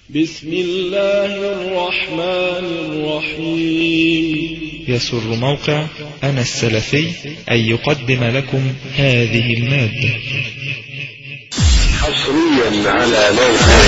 بسم الله الرحمن الرحيم يسر موقع أنا السلفي أن يقدم لكم هذه المادة حصريا على موقع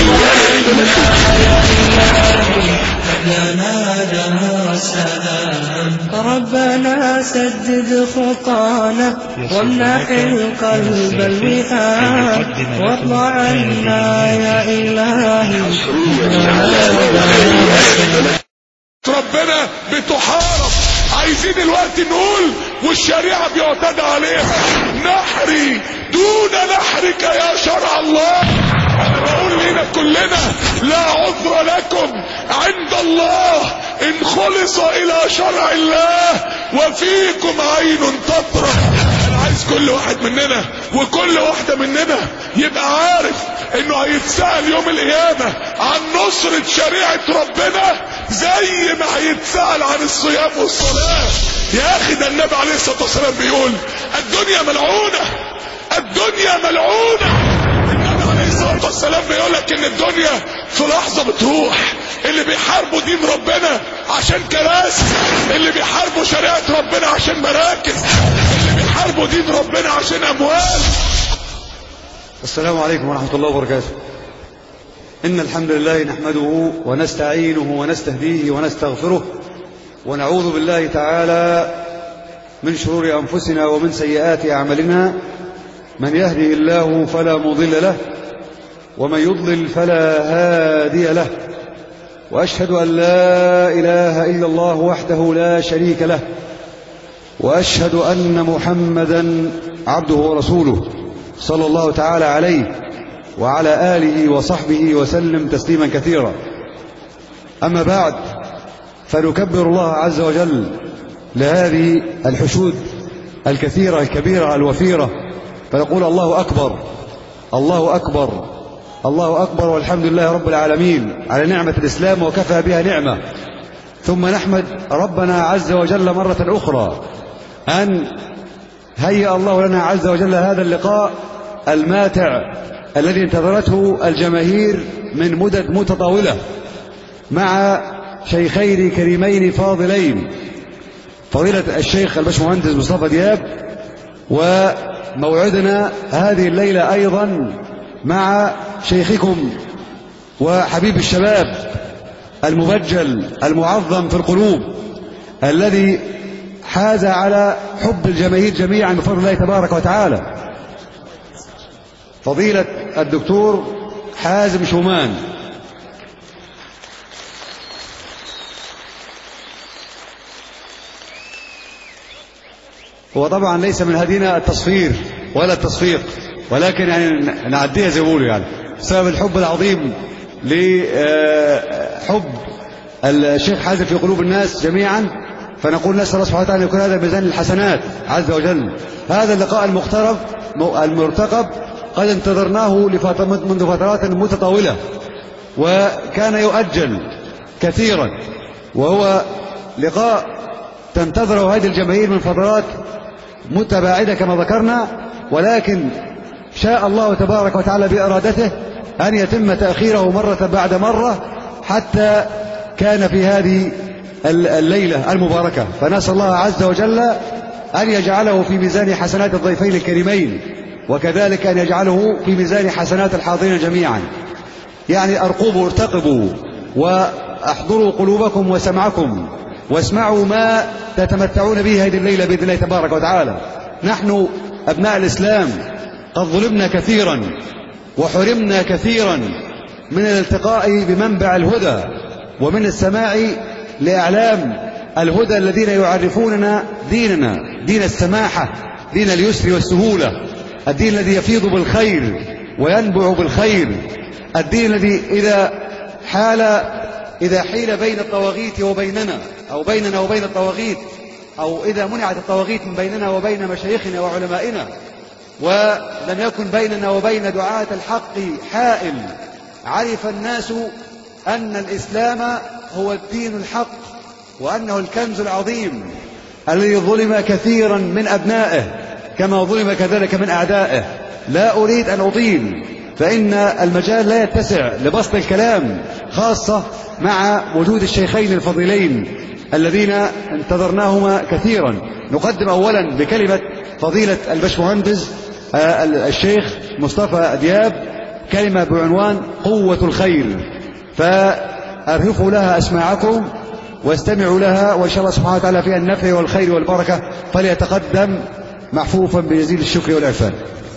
لنا لها سلام ربنا سدد خطانا وامنح القلب الوئام واطلع عنا يا إلهي حصريا على موقع ربنا بتحارب عايزين الوقت نقول والشريعة بيعتدى عليها نحري دون نحرك يا شرع الله انا بقول لنا كلنا لا عذر لكم عند الله ان خلص الى شرع الله وفيكم عين تطرف انا عايز كل واحد مننا وكل واحدة مننا يبقى عارف انه هيتسأل يوم القيامة عن نصرة شريعة ربنا زي ما هيتسأل عن الصيام والصلاة يا اخي ده النبي عليه الصلاة والسلام بيقول الدنيا ملعونة الدنيا ملعونة النبي عليه الصلاة والسلام بيقول لك ان الدنيا في لحظة بتروح اللي بيحاربوا دين ربنا عشان كراسي اللي بيحاربوا شريعة ربنا عشان مراكز اللي بيحاربوا دين ربنا عشان اموال السلام عليكم ورحمة الله وبركاته إن الحمد لله نحمده ونستعينه ونستهديه ونستغفره ونعوذ بالله تعالى من شرور أنفسنا ومن سيئات أعمالنا من يهده الله فلا مضل له ومن يضلل فلا هادي له وأشهد أن لا إله إلا الله وحده لا شريك له وأشهد أن محمدا عبده ورسوله صلى الله تعالى عليه وعلى آله وصحبه وسلم تسليما كثيرا أما بعد فنكبر الله عز وجل لهذه الحشود الكثيرة الكبيرة الوفيرة فنقول الله أكبر الله أكبر الله أكبر والحمد لله رب العالمين على نعمة الإسلام وكفى بها نعمة ثم نحمد ربنا عز وجل مرة أخرى أن هيأ الله لنا عز وجل هذا اللقاء الماتع الذي انتظرته الجماهير من مدد متطاولة مع شيخين كريمين فاضلين فضيلة الشيخ الباشمهندس مصطفى دياب وموعدنا هذه الليلة أيضا مع شيخكم وحبيب الشباب المبجل المعظم في القلوب الذي حاز على حب الجماهير جميعا بفضل الله تبارك وتعالى فضيلة الدكتور حازم شومان هو طبعا ليس من هدينا التصفير ولا التصفيق ولكن يعني نعديها زي ما بيقولوا يعني بسبب الحب العظيم لحب الشيخ حازم في قلوب الناس جميعا فنقول نسأل الله سبحانه وتعالى أن يكون هذا ميزان الحسنات عز وجل هذا اللقاء المقترب المرتقب قد انتظرناه منذ فترات متطاولة وكان يؤجل كثيرا وهو لقاء تنتظره هذه الجماهير من فترات متباعدة كما ذكرنا ولكن شاء الله تبارك وتعالى بإرادته أن يتم تأخيره مرة بعد مرة حتى كان في هذه الليلة المباركة فنسأل الله عز وجل أن يجعله في ميزان حسنات الضيفين الكريمين وكذلك أن يجعله في ميزان حسنات الحاضرين جميعا يعني أرقبوا ارتقبوا وأحضروا قلوبكم وسمعكم واسمعوا ما تتمتعون به هذه الليلة بإذن الله تبارك وتعالى نحن أبناء الإسلام قد ظلمنا كثيرا وحرمنا كثيرا من الالتقاء بمنبع الهدى ومن السماع لإعلام الهدى الذين يعرفوننا ديننا دين السماحة دين اليسر والسهولة الدين الذي يفيض بالخير وينبع بالخير الدين الذي إذا حال إذا حيل بين الطواغيت وبيننا أو بيننا وبين الطواغيت أو إذا منعت الطواغيت من بيننا وبين مشايخنا وعلمائنا ولم يكن بيننا وبين دعاة الحق حائل عرف الناس أن الإسلام هو الدين الحق وأنه الكنز العظيم الذي ظلم كثيرا من أبنائه كما ظلم كذلك من أعدائه لا أريد أن أطيل فإن المجال لا يتسع لبسط الكلام خاصة مع وجود الشيخين الفضيلين الذين انتظرناهما كثيرا نقدم أولا بكلمة فضيلة البشمهندس آه، الشيخ مصطفى دياب كلمة بعنوان قوة الخير فأرهفوا لها أسماعكم واستمعوا لها وإن شاء الله سبحانه وتعالى فيها النفع والخير والبركة فليتقدم محفوفا بجزيل الشكر والعرفان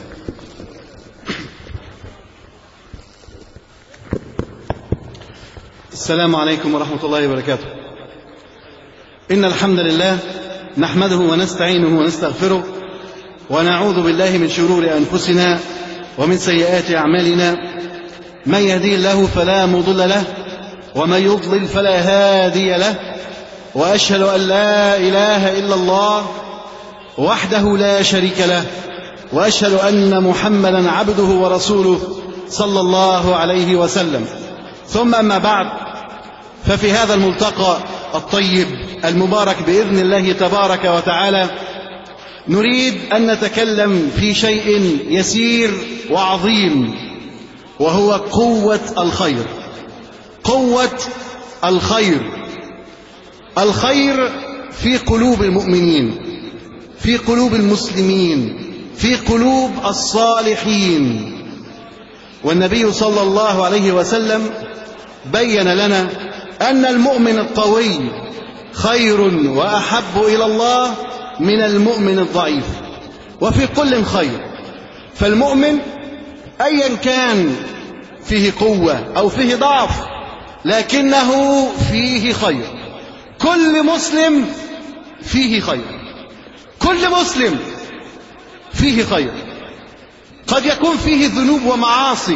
السلام عليكم ورحمة الله وبركاته إن الحمد لله نحمده ونستعينه ونستغفره ونعوذ بالله من شرور أنفسنا ومن سيئات أعمالنا من يهدي الله فلا مضل له ومن يضلل فلا هادي له وأشهد أن لا إله إلا الله وحده لا شريك له وأشهد أن محمدا عبده ورسوله صلى الله عليه وسلم ثم أما بعد ففي هذا الملتقى الطيب المبارك بإذن الله تبارك وتعالى نريد أن نتكلم في شيء يسير وعظيم وهو قوة الخير قوة الخير الخير في قلوب المؤمنين في قلوب المسلمين في قلوب الصالحين والنبي صلى الله عليه وسلم بين لنا أن المؤمن القوي خير وأحب إلى الله من المؤمن الضعيف وفي كل خير فالمؤمن أيا كان فيه قوة أو فيه ضعف لكنه فيه خير كل مسلم فيه خير كل مسلم فيه خير قد يكون فيه ذنوب ومعاصي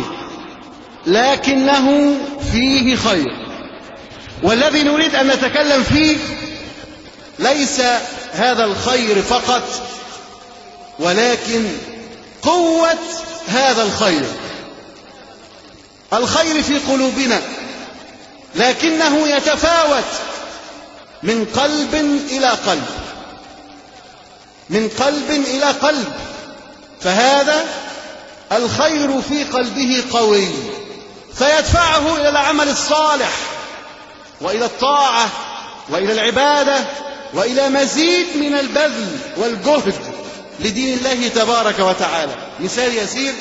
لكنه فيه خير والذي نريد أن نتكلم فيه ليس هذا الخير فقط ولكن قوة هذا الخير الخير في قلوبنا لكنه يتفاوت من قلب إلى قلب من قلب إلى قلب فهذا الخير في قلبه قوي فيدفعه إلى العمل الصالح وإلى الطاعة وإلى العبادة وإلى مزيد من البذل والجهد لدين الله تبارك وتعالى مثال يسير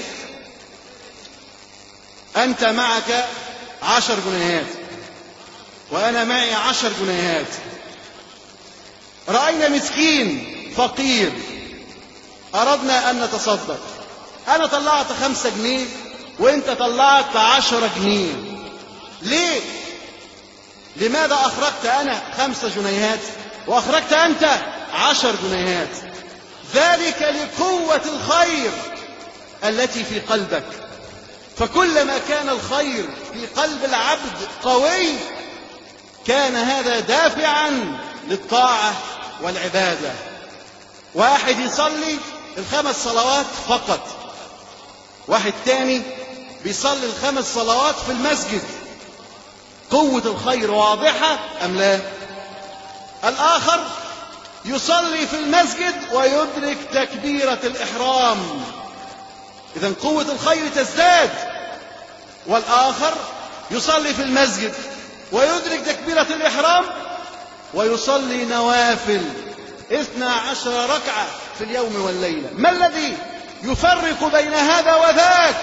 أنت معك عشر جنيهات وأنا معي عشر جنيهات رأينا مسكين فقير أردنا أن نتصدق أنا طلعت خمسة جنيه وأنت طلعت عشرة جنيه ليه؟ لماذا أخرجت أنا خمسة جنيهات وأخرجت أنت عشر جنيهات ذلك لقوة الخير التي في قلبك فكلما كان الخير في قلب العبد قوي كان هذا دافعا للطاعة والعبادة واحد يصلي الخمس صلوات فقط واحد تاني بيصلي الخمس صلوات في المسجد قوة الخير واضحة أم لا الآخر يصلي في المسجد ويدرك تكبيرة الإحرام إذا قوة الخير تزداد والآخر يصلي في المسجد ويدرك تكبيرة الإحرام ويصلي نوافل اثنا عشر ركعة في اليوم والليلة ما الذي يفرق بين هذا وذاك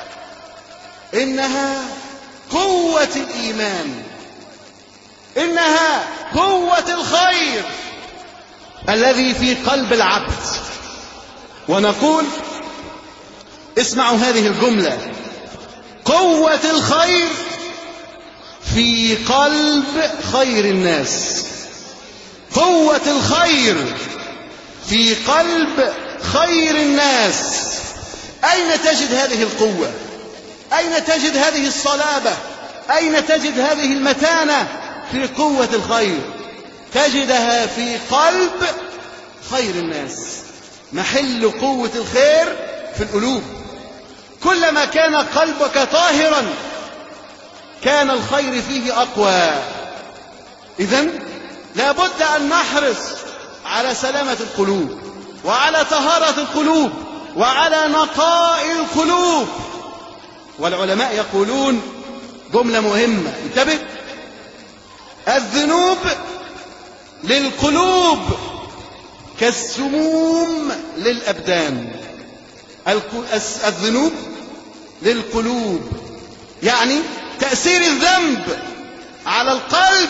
إنها قوة الإيمان إنها قوة الخير الذي في قلب العبد ونقول اسمعوا هذه الجملة قوة الخير في قلب خير الناس قوة الخير في قلب خير الناس أين تجد هذه القوة أين تجد هذه الصلابة أين تجد هذه المتانة في قوة الخير تجدها في قلب خير الناس محل قوة الخير في القلوب كلما كان قلبك طاهرا كان الخير فيه أقوى إذا لابد أن نحرص على سلامة القلوب وعلى طهارة القلوب وعلى نقاء القلوب والعلماء يقولون جملة مهمة انتبه الذنوب للقلوب كالسموم للأبدان الك- الس- الذنوب للقلوب يعني تأثير الذنب على القلب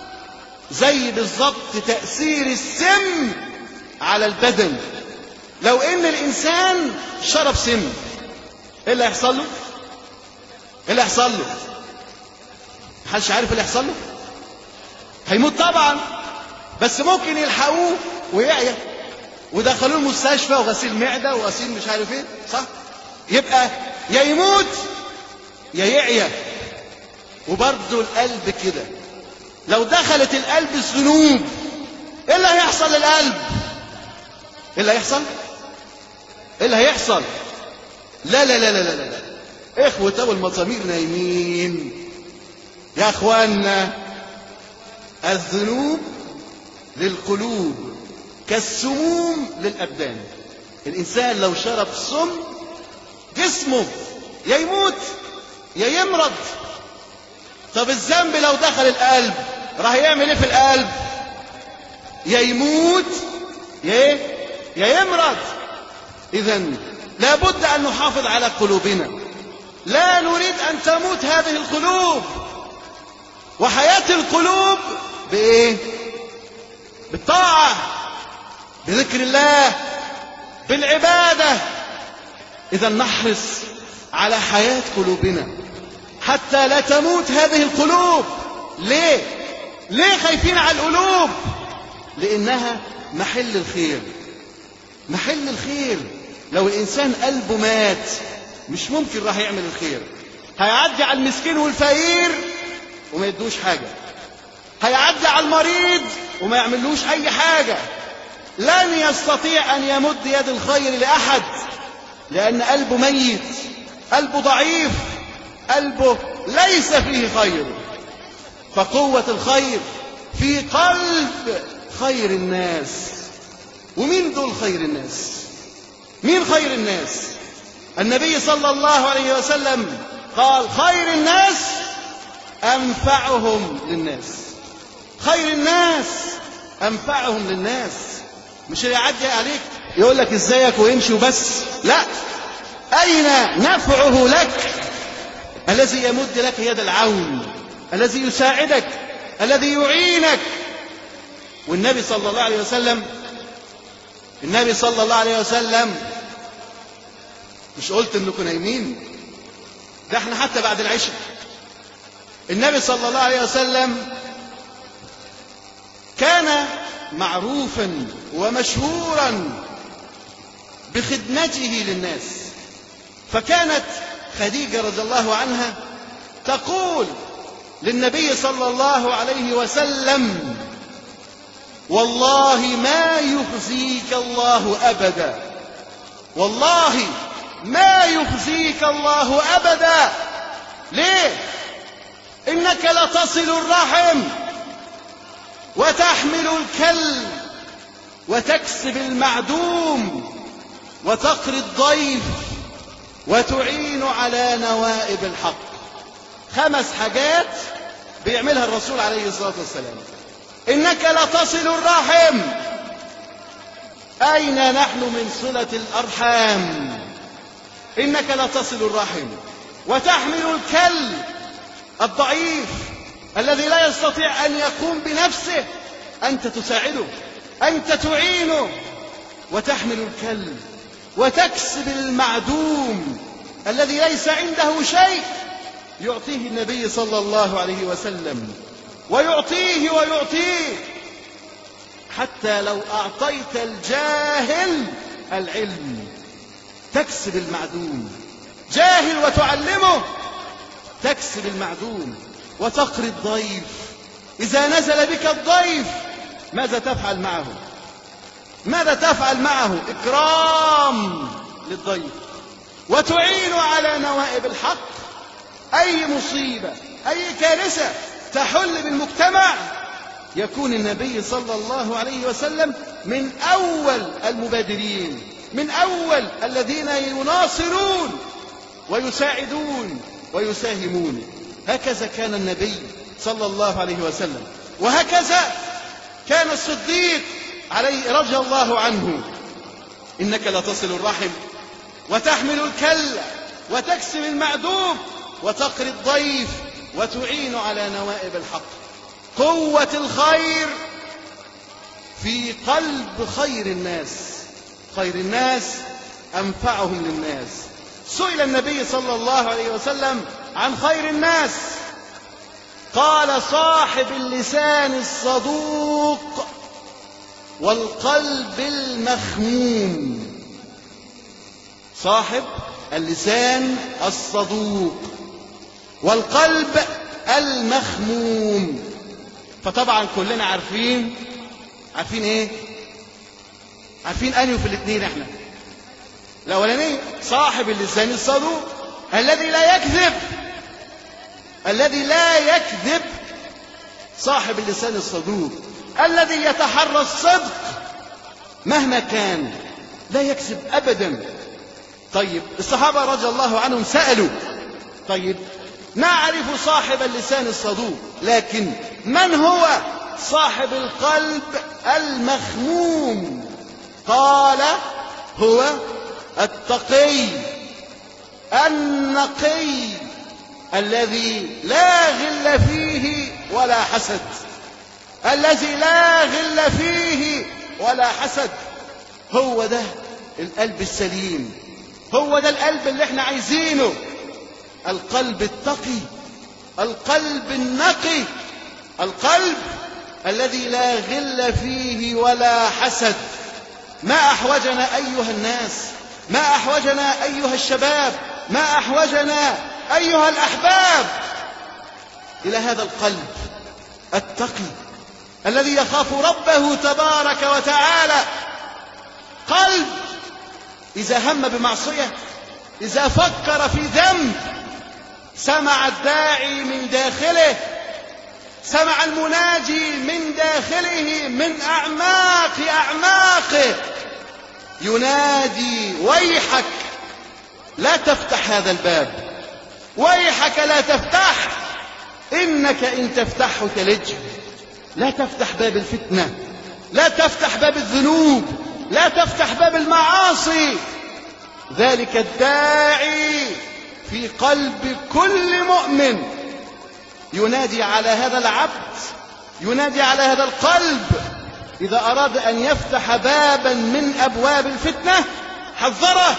زي بالضبط تأثير السم على البدن لو ان الانسان شرب سم ايه اللي هيحصل له ايه اللي هيحصل له محدش عارف اللي هيحصل له هيموت طبعا بس ممكن يلحقوه ويعيا ودخلوه المستشفى وغسيل معده وغسيل مش عارف ايه صح يبقى يا يموت يا يعيا وبرضه القلب كده لو دخلت القلب الذنوب ايه اللي هيحصل للقلب ايه اللي هيحصل ايه اللي هيحصل لا لا لا لا لا لا, لا. اخوة ابو المزامير نايمين يا اخوانا الذنوب للقلوب كالسموم للابدان الانسان لو شرب سم جسمه يا يموت يا يمرض طب الذنب لو دخل القلب راح يعمل ايه في القلب يا يموت يا ايه يا يمرض اذا لابد ان نحافظ على قلوبنا لا نريد ان تموت هذه القلوب وحياه القلوب بايه بالطاعه بذكر الله بالعباده اذا نحرص على حياه قلوبنا حتى لا تموت هذه القلوب ليه ليه خايفين على القلوب لانها محل الخير محل الخير لو الانسان قلبه مات مش ممكن راح يعمل الخير هيعدي على المسكين والفقير وما يدوش حاجه هيعدي على المريض وما يعملوش اي حاجه لن يستطيع ان يمد يد الخير لاحد لان قلبه ميت قلبه ضعيف قلبه ليس فيه خير فقوة الخير في قلب خير الناس ومين دول خير الناس مين خير الناس النبي صلى الله عليه وسلم قال خير الناس أنفعهم للناس خير الناس أنفعهم للناس مش اللي يعدي عليك يقول لك ازيك ويمشي وبس لا أين نفعه لك الذي يمد لك يد العون الذي يساعدك الذي يعينك والنبي صلى الله عليه وسلم النبي صلى الله عليه وسلم مش قلت انكم نايمين ده احنا حتى بعد العشاء النبي صلى الله عليه وسلم كان معروفا ومشهورا بخدمته للناس فكانت خديجة رضي الله عنها تقول للنبي صلى الله عليه وسلم والله ما يخزيك الله أبدا والله ما يخزيك الله أبدا ليه إنك لتصل الرحم وتحمل الكل وتكسب المعدوم وتقري الضيف وتعين على نوائب الحق خمس حاجات بيعملها الرسول عليه الصلاة والسلام إنك لتصل الرحم أين نحن من صلة الأرحام إنك لتصل الرحم وتحمل الكل الضعيف الذي لا يستطيع أن يقوم بنفسه أنت تساعده أنت تعينه وتحمل الكل وتكسب المعدوم الذي ليس عنده شيء يعطيه النبي صلى الله عليه وسلم ويعطيه ويعطيه حتى لو أعطيت الجاهل العلم تكسب المعدوم جاهل وتعلمه تكسب المعدوم وتقري الضيف إذا نزل بك الضيف ماذا تفعل معه ماذا تفعل معه إكرام للضيف وتعين على نوائب الحق أي مصيبة أي كارثة تحل بالمجتمع يكون النبي صلى الله عليه وسلم من أول المبادرين من أول الذين يناصرون ويساعدون ويساهمون هكذا كان النبي صلى الله عليه وسلم وهكذا كان الصديق عليه رضي الله عنه إنك لتصل الرحم وتحمل الكل وتكسب المعدوم وتقري الضيف وتعين على نوائب الحق قوة الخير في قلب خير الناس خير الناس أنفعهم للناس سئل النبي صلى الله عليه وسلم عن خير الناس قال صاحب اللسان الصدوق والقلب المخموم صاحب اللسان الصدوق والقلب المخموم فطبعا كلنا عارفين عارفين ايه عارفين انهي في الاثنين احنا الاولاني صاحب اللسان الصدوق الذي لا يكذب الذي لا يكذب صاحب اللسان الصدوق الذي يتحرى الصدق مهما كان لا يكذب ابدا طيب الصحابه رضي الله عنهم سالوا طيب نعرف صاحب اللسان الصدوق لكن من هو صاحب القلب المخموم قال هو التقي النقي الذي لا غل فيه ولا حسد الذي لا غل فيه ولا حسد هو ده القلب السليم هو ده القلب اللي احنا عايزينه القلب التقي القلب النقي القلب الذي لا غل فيه ولا حسد ما احوجنا ايها الناس ما احوجنا ايها الشباب ما احوجنا ايها الاحباب الى هذا القلب التقي الذي يخاف ربه تبارك وتعالى قلب اذا هم بمعصيه اذا فكر في ذنب سمع الداعي من داخله سمع المناجي من داخله من اعماق اعماقه ينادي ويحك لا تفتح هذا الباب ويحك لا تفتح انك ان تفتحه تلج لا تفتح باب الفتنه لا تفتح باب الذنوب لا تفتح باب المعاصي ذلك الداعي في قلب كل مؤمن ينادي على هذا العبد ينادي على هذا القلب إذا أراد أن يفتح بابا من أبواب الفتنة حذره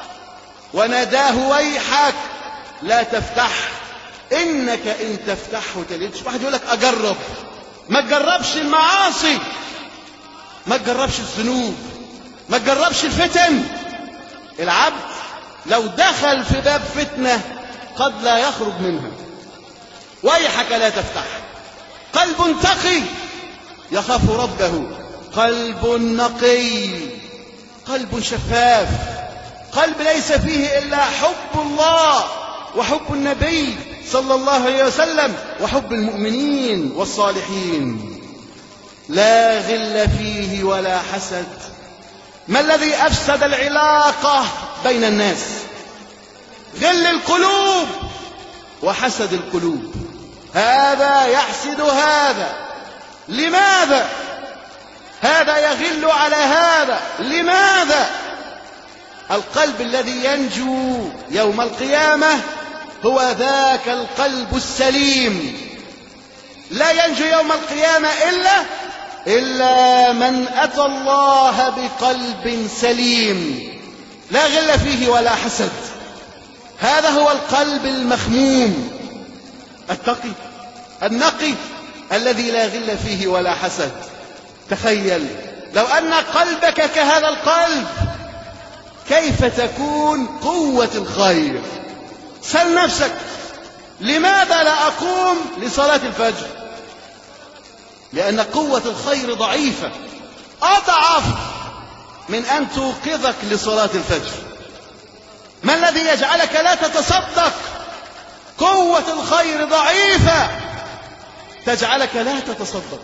وناداه ويحك لا تفتح إنك إن تفتحه تلج واحد يقول لك أجرب ما تجربش المعاصي ما تجربش الذنوب ما تجربش الفتن العبد لو دخل في باب فتنة قد لا يخرج منها ويحك لا تفتح قلب تقي يخاف ربه قلب نقي قلب شفاف قلب ليس فيه إلا حب الله وحب النبي صلى الله عليه وسلم وحب المؤمنين والصالحين لا غل فيه ولا حسد ما الذي أفسد العلاقة بين الناس غل القلوب وحسد القلوب هذا يحسد هذا لماذا هذا يغل على هذا لماذا القلب الذي ينجو يوم القيامة هو ذاك القلب السليم لا ينجو يوم القيامة إلا إلا من أتى الله بقلب سليم لا غل فيه ولا حسد هذا هو القلب المخموم التقي النقي الذي لا غل فيه ولا حسد تخيل لو أن قلبك كهذا القلب كيف تكون قوة الخير سل نفسك لماذا لا أقوم لصلاة الفجر لأن قوة الخير ضعيفة أضعف من أن توقظك لصلاة الفجر ما الذي يجعلك لا تتصدق قوة الخير ضعيفة تجعلك لا تتصدق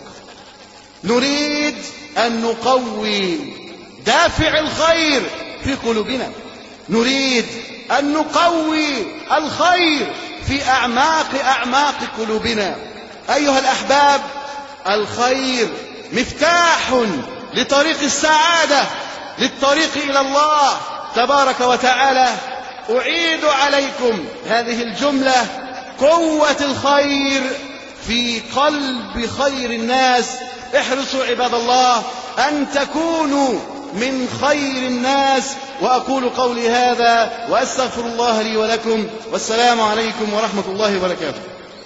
نريد أن نقوي دافع الخير في قلوبنا نريد أن نقوي الخير في أعماق أعماق قلوبنا أيها الأحباب الخير مفتاح لطريق السعادة للطريق إلى الله تبارك وتعالى أعيد عليكم هذه الجملة قوة الخير في قلب خير الناس احرصوا عباد الله أن تكونوا من خير الناس وأقول قولي هذا وأستغفر الله لي ولكم والسلام عليكم ورحمة الله وبركاته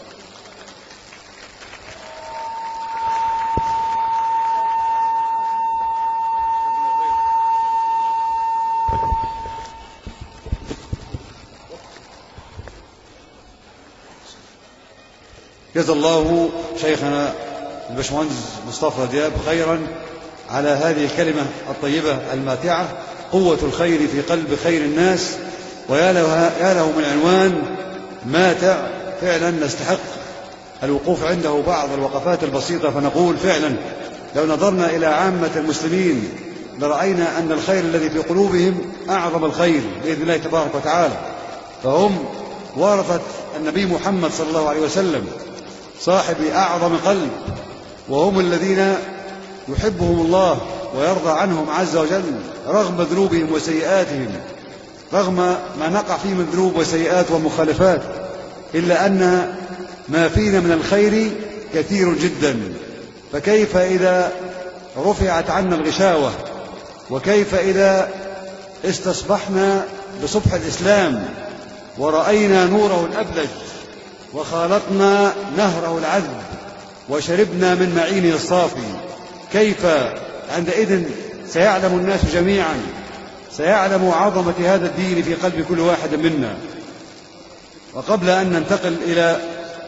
جزا الله شيخنا الباشمهندس مصطفى دياب خيرا على هذه الكلمة الطيبة الماتعة قوة الخير في قلب خير الناس ويا له, يا له من عنوان ماتع فعلا نستحق الوقوف عنده بعض الوقفات البسيطة فنقول فعلا لو نظرنا إلى عامة المسلمين لرأينا أن الخير الذي في قلوبهم أعظم الخير بإذن الله تبارك وتعالى فهم ورثة النبي محمد صلى الله عليه وسلم صاحب أعظم قلب وهم الذين يحبهم الله ويرضى عنهم عز وجل رغم ذنوبهم وسيئاتهم رغم ما نقع فيه من ذنوب وسيئات ومخالفات إلا أن ما فينا من الخير كثير جدا فكيف إذا رفعت عنا الغشاوة وكيف إذا استصبحنا بصبح الإسلام ورأينا نوره الأبلج وخالطنا نهره العذب وشربنا من معينه الصافي كيف عندئذ سيعلم الناس جميعا سيعلم عظمة هذا الدين في قلب كل واحد منا وقبل أن ننتقل إلى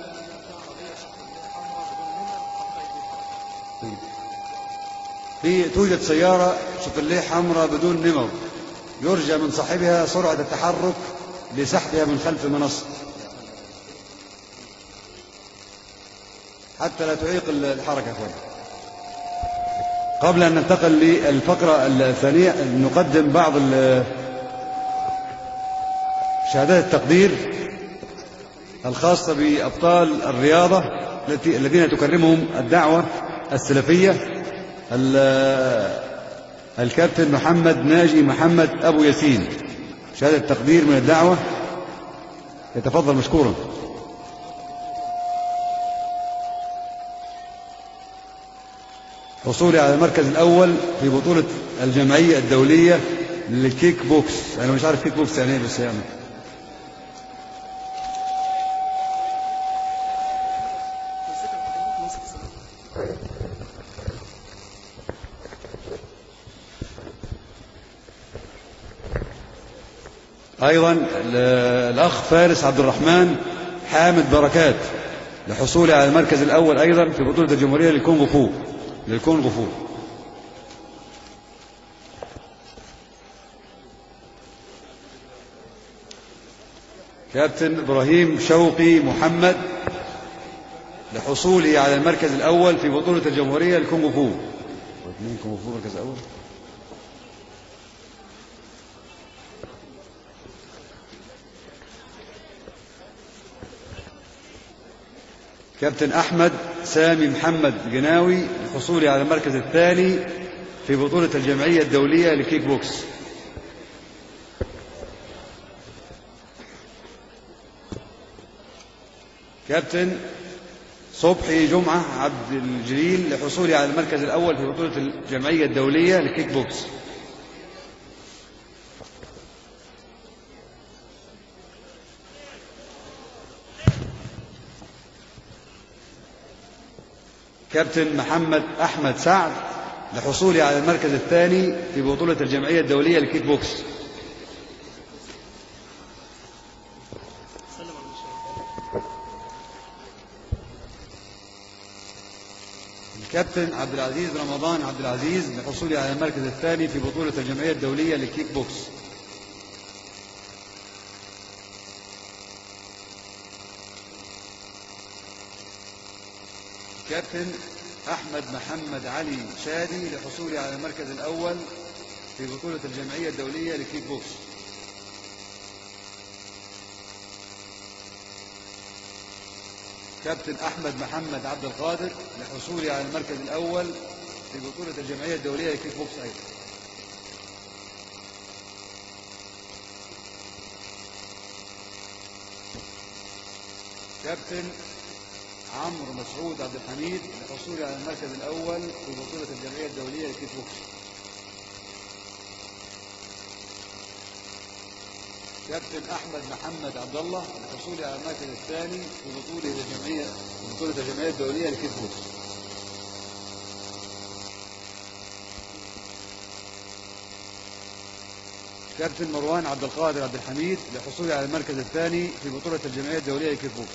في توجد سيارة شفليه حمراء بدون نمر يرجى من صاحبها سرعة التحرك لسحبها من خلف المنصة حتى لا تعيق الحركة فوق. قبل أن ننتقل للفقرة الثانية نقدم بعض شهادات التقدير الخاصة بأبطال الرياضة الذين تكرمهم الدعوة السلفية الكابتن محمد ناجي محمد أبو ياسين شهادة تقدير من الدعوة يتفضل مشكورا حصولي على المركز الأول في بطولة الجمعية الدولية للكيك بوكس أنا مش عارف كيك بوكس يعني إيه بس يعني أيضا الأخ فارس عبد الرحمن حامد بركات لحصوله على المركز الأول أيضا في بطولة الجمهورية للكونغ فو للكونغ فو كابتن إبراهيم شوقي محمد لحصوله على المركز الأول في بطولة الجمهورية للكونغ فو اثنين كونغ فو مركز أول كابتن أحمد سامي محمد جناوي لحصوله على المركز الثاني في بطولة الجمعية الدولية لكيك بوكس كابتن صبحي جمعة عبد الجليل لحصوله على المركز الأول في بطولة الجمعية الدولية لكيك بوكس كابتن محمد أحمد سعد لحصوله على المركز الثاني في بطولة الجمعية الدولية للكيك بوكس الكابتن عبد العزيز رمضان عبد العزيز لحصوله على المركز الثاني في بطولة الجمعية الدولية للكيك بوكس كابتن أحمد محمد علي شادي لحصوله على المركز الأول في بطولة الجمعية الدولية لكيك بوكس كابتن أحمد محمد عبد القادر لحصوله على المركز الأول في بطولة الجمعية الدولية للكيك بوكس أيضا كابتن عمرو مسعود عبد الحميد لحصوله على المركز الأول في بطولة الجمعية الدولية للكيك بوكس كابتن أحمد محمد عبد الله لحصوله على المركز الثاني في بطولة الجمعية في بطولة الجمعية الدولية للكيك بوكس كابتن مروان عبد القادر عبد الحميد لحصوله على المركز الثاني في بطولة الجمعية الدولية للكيك بوكس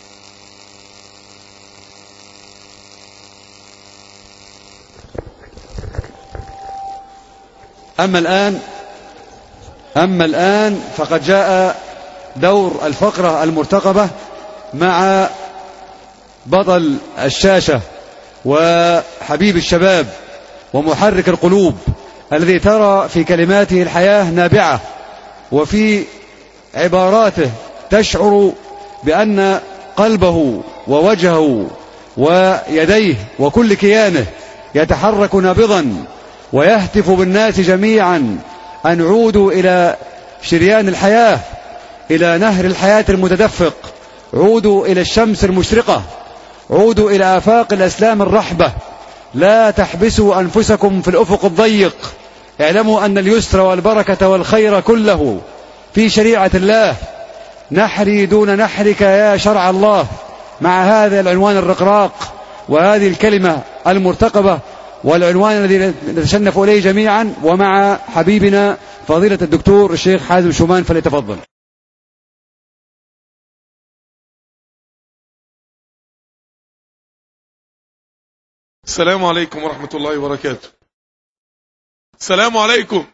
أما الآن أما الآن فقد جاء دور الفقرة المرتقبة مع بطل الشاشة وحبيب الشباب ومحرك القلوب الذي ترى في كلماته الحياة نابعة وفي عباراته تشعر بأن قلبه ووجهه ويديه وكل كيانه يتحرك نابضا ويهتف بالناس جميعا أن عودوا إلى شريان الحياة إلى نهر الحياة المتدفق عودوا إلى الشمس المشرقة عودوا إلى آفاق الأسلام الرحبة لا تحبسوا أنفسكم في الأفق الضيق اعلموا أن اليسر والبركة والخير كله في شريعة الله نحري دون نحرك يا شرع الله مع هذا العنوان الرقراق وهذه الكلمة المرتقبة والعنوان الذي نتشنف إليه جميعا ومع حبيبنا فضيلة الدكتور الشيخ حازم شومان فليتفضل السلام عليكم ورحمة الله وبركاته السلام عليكم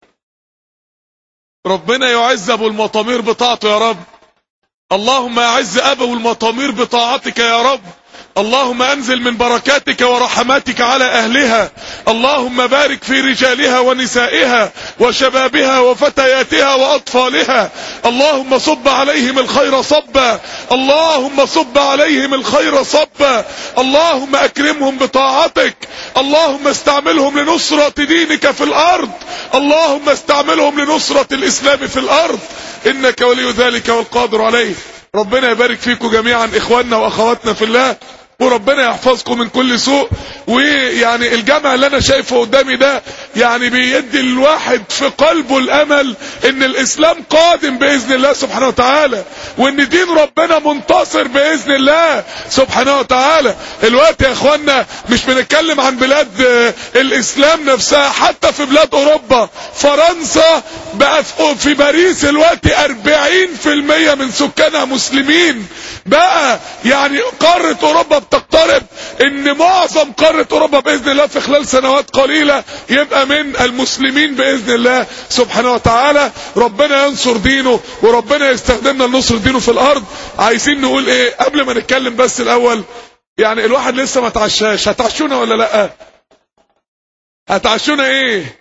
ربنا يعز ابو المطامير بطاعته يا رب اللهم اعز ابو المطامير بطاعتك يا رب اللهم انزل من بركاتك ورحماتك على اهلها اللهم بارك في رجالها ونسائها وشبابها وفتياتها واطفالها اللهم صب عليهم الخير صبا اللهم صب عليهم الخير صبا اللهم اكرمهم بطاعتك اللهم استعملهم لنصرة دينك في الارض اللهم استعملهم لنصرة الاسلام في الارض انك ولي ذلك والقادر عليه ربنا يبارك فيكم جميعا اخواننا واخواتنا في الله وربنا يحفظكم من كل سوء ويعني الجمع اللي انا شايفه قدامي ده يعني بيدي الواحد في قلبه الامل ان الاسلام قادم باذن الله سبحانه وتعالى وان دين ربنا منتصر باذن الله سبحانه وتعالى الوقت يا اخوانا مش بنتكلم عن بلاد الاسلام نفسها حتى في بلاد اوروبا فرنسا بقى في باريس الوقت 40% من سكانها مسلمين بقى يعني قارة اوروبا بتقترب ان معظم قارة اوروبا باذن الله في خلال سنوات قليلة يبقى من المسلمين باذن الله سبحانه وتعالى ربنا ينصر دينه وربنا يستخدمنا لنصر دينه في الارض عايزين نقول ايه قبل ما نتكلم بس الاول يعني الواحد لسه ما تعشاش هتعشونا ولا لا هتعشونا ايه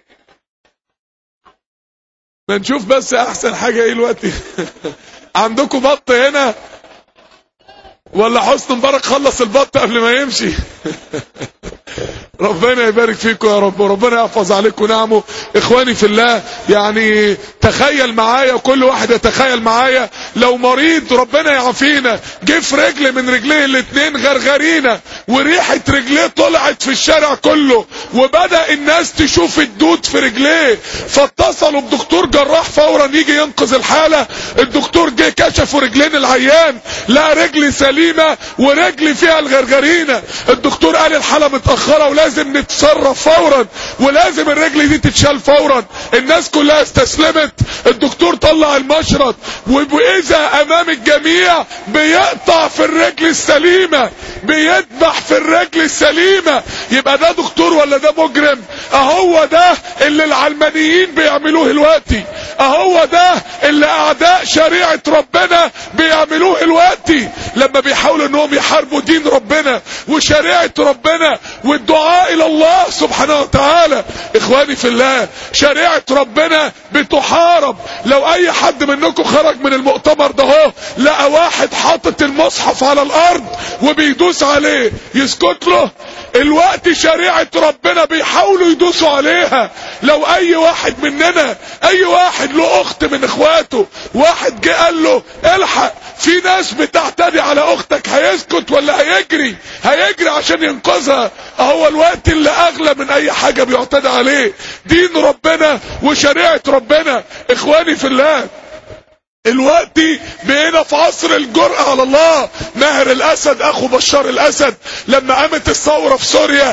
ما نشوف بس احسن حاجة ايه دلوقتي عندكم بط هنا ولا حسن مبارك خلص البط قبل ما يمشي ربنا يبارك فيكم يا رب وربنا يحفظ عليكم نعمه اخواني في الله يعني تخيل معايا وكل واحد يتخيل معايا لو مريض ربنا يعافينا جه في رجل من رجليه الاتنين غرغرينا وريحة رجليه طلعت في الشارع كله وبدأ الناس تشوف الدود في رجليه فاتصلوا بدكتور جراح فورا يجي ينقذ الحالة الدكتور جه كشفوا رجلين العيان لا رجل سليمة ورجل فيها الغرغرينة الدكتور قال الحالة متأخرة ولازم نتصرف فورا ولازم الرجل دي تتشال فورا الناس كلها استسلمت الدكتور طلع المشرط واذا امام الجميع بيقطع في الرجل السليمة بيذبح في الرجل السليمة يبقى ده دكتور ولا ده مجرم اهو ده اللي العلمانيين بيعملوه دلوقتي اهو ده اللي اعداء شريعة ربنا بيعملوه دلوقتي لما بيحاولوا انهم يحاربوا دين ربنا وشريعة ربنا والدعاء الى الله سبحانه وتعالى اخواني في الله شريعة ربنا بتحارب لو اي حد منكم خرج من المؤتمر ده هو لقى واحد حاطط المصحف على الارض وبيدوس عليه يسكت له الوقت شريعة ربنا بيحاولوا يدوسوا عليها لو اي واحد مننا اي واحد له اخت من اخواته واحد جه قال له الحق في ناس بتعتدي على اختك هيسكت ولا هيجري هيجري عشان ينقذها اهو الوقت اللي اغلى من اي حاجة بيعتدى عليه دين ربنا وشريعة ربنا اخواني في الله الوقت بقينا في عصر الجرأة على الله ماهر الاسد اخو بشار الاسد لما قامت الثورة في سوريا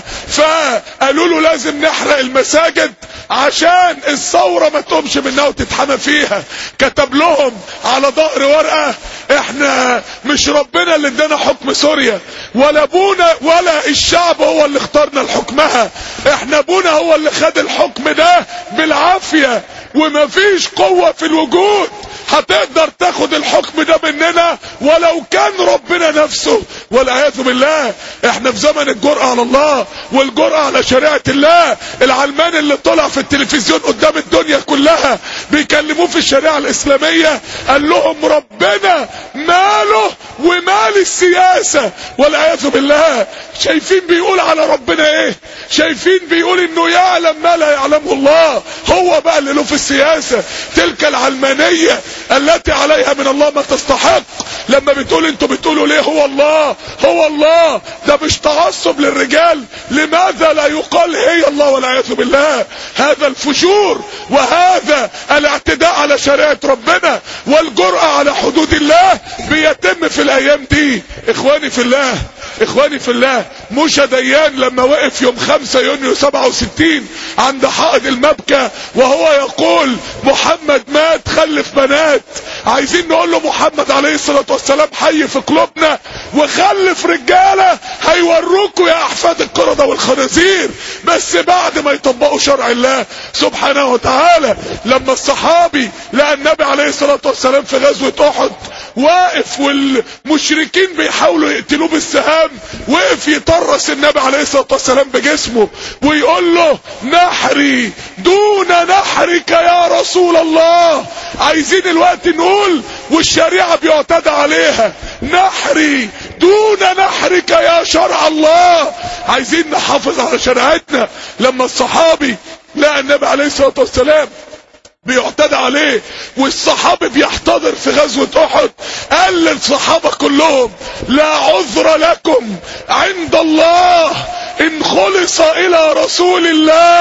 فقالوا له لازم نحرق المساجد عشان الثورة ما تقومش منها وتتحمى فيها كتب لهم على ظهر ورقة احنا مش ربنا اللي ادانا حكم سوريا ولا ابونا ولا الشعب هو اللي اختارنا لحكمها احنا ابونا هو اللي خد الحكم ده بالعافية ومفيش قوة في الوجود هتقدر تاخد الحكم ده مننا ولو كان ربنا نفسه والعياذ بالله احنا في زمن الجرأة على الله والجرأة على شريعة الله العلمان اللي طلع في التلفزيون قدام الدنيا كلها بيكلموه في الشريعة الاسلامية قال لهم ربنا ماله ومال السياسة والعياذ بالله شايفين بيقول على ربنا ايه شايفين بيقول انه يعلم ما لا يعلمه الله هو بقى اللي له في السياسة تلك العلمانية التي عليها من الله ما تستحق لما بتقول انتوا بتقولوا ليه هو الله هو الله ده مش تعصب للرجال لماذا لا يقال هي الله والعياذ بالله هذا الفجور وهذا الاعتداء على شريعة ربنا والجرأة على حدود الله بيتم في الايام دي اخواني في الله اخواني في الله موشا ديان لما وقف يوم 5 يونيو 67 عند حائط المبكى وهو يقول محمد مات خلف بنات عايزين نقول له محمد عليه الصلاة والسلام حي في قلوبنا وخلف رجالة هيوروكوا يا احفاد القردة والخنازير بس بعد ما يطبقوا شرع الله سبحانه وتعالى لما الصحابي لقى النبي عليه الصلاة والسلام في غزوة احد واقف والمشركين بيحاولوا يقتلوه بالسهام وقف يطرس النبي عليه الصلاة والسلام بجسمه ويقول له نحري دون نحرك يا رسول الله عايزين الوقت نقول والشريعة بيعتدى عليها نحري دون نحرك يا شرع الله عايزين نحافظ على شريعتنا لما الصحابي لقى النبي عليه الصلاة والسلام بيعتدى عليه والصحابي بيحتضر في غزوة احد قال للصحابة كلهم لا عذر لكم عند الله ان خلص الى رسول الله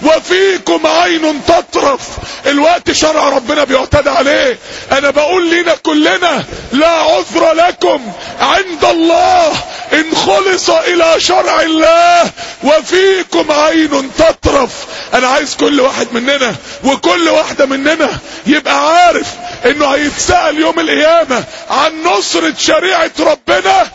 وفيكم عين تطرف الوقت شرع ربنا بيعتدى عليه انا بقول لنا كلنا لا عذر لكم عند الله ان خلص الى شرع الله وفيكم عين تطرف انا عايز كل واحد مننا وكل واحدة مننا يبقى عارف انه هيتسأل يوم القيامة عن نصرة شريعة ربنا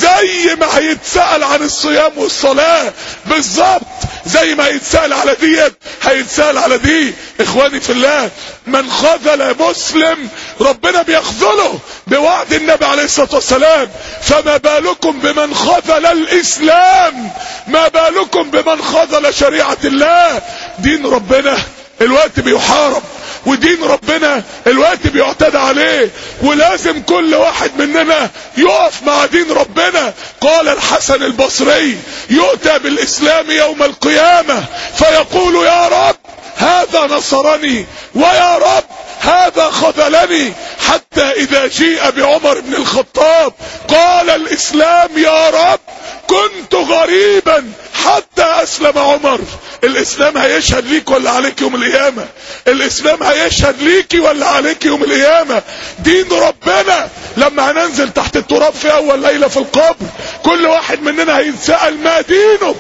زي ما هيتسأل عن الصيام والصلاة بالظبط زي ما هيتسأل على ديت هيتسأل على دي اخواني في الله من خذل مسلم ربنا بيخذله بوعد النبي عليه الصلاة والسلام فما بالكم بمن خذل الاسلام ما بالكم بمن خذل شريعة الله دين ربنا الوقت بيحارب ودين ربنا الوقت بيعتدى عليه ولازم كل واحد مننا يقف مع دين ربنا قال الحسن البصري يؤتى بالاسلام يوم القيامة فيقول يا رب هذا نصرني ويا رب هذا خذلني حتى اذا جيء بعمر بن الخطاب قال الاسلام يا رب كنت غريبا حتى اسلم عمر الاسلام هيشهد ليك ولا عليك يوم القيامة الاسلام هيشهد ليكي ولا عليك يوم القيامة دين ربنا لما هننزل تحت التراب في اول ليلة في القبر كل واحد مننا هيتسأل ما دينك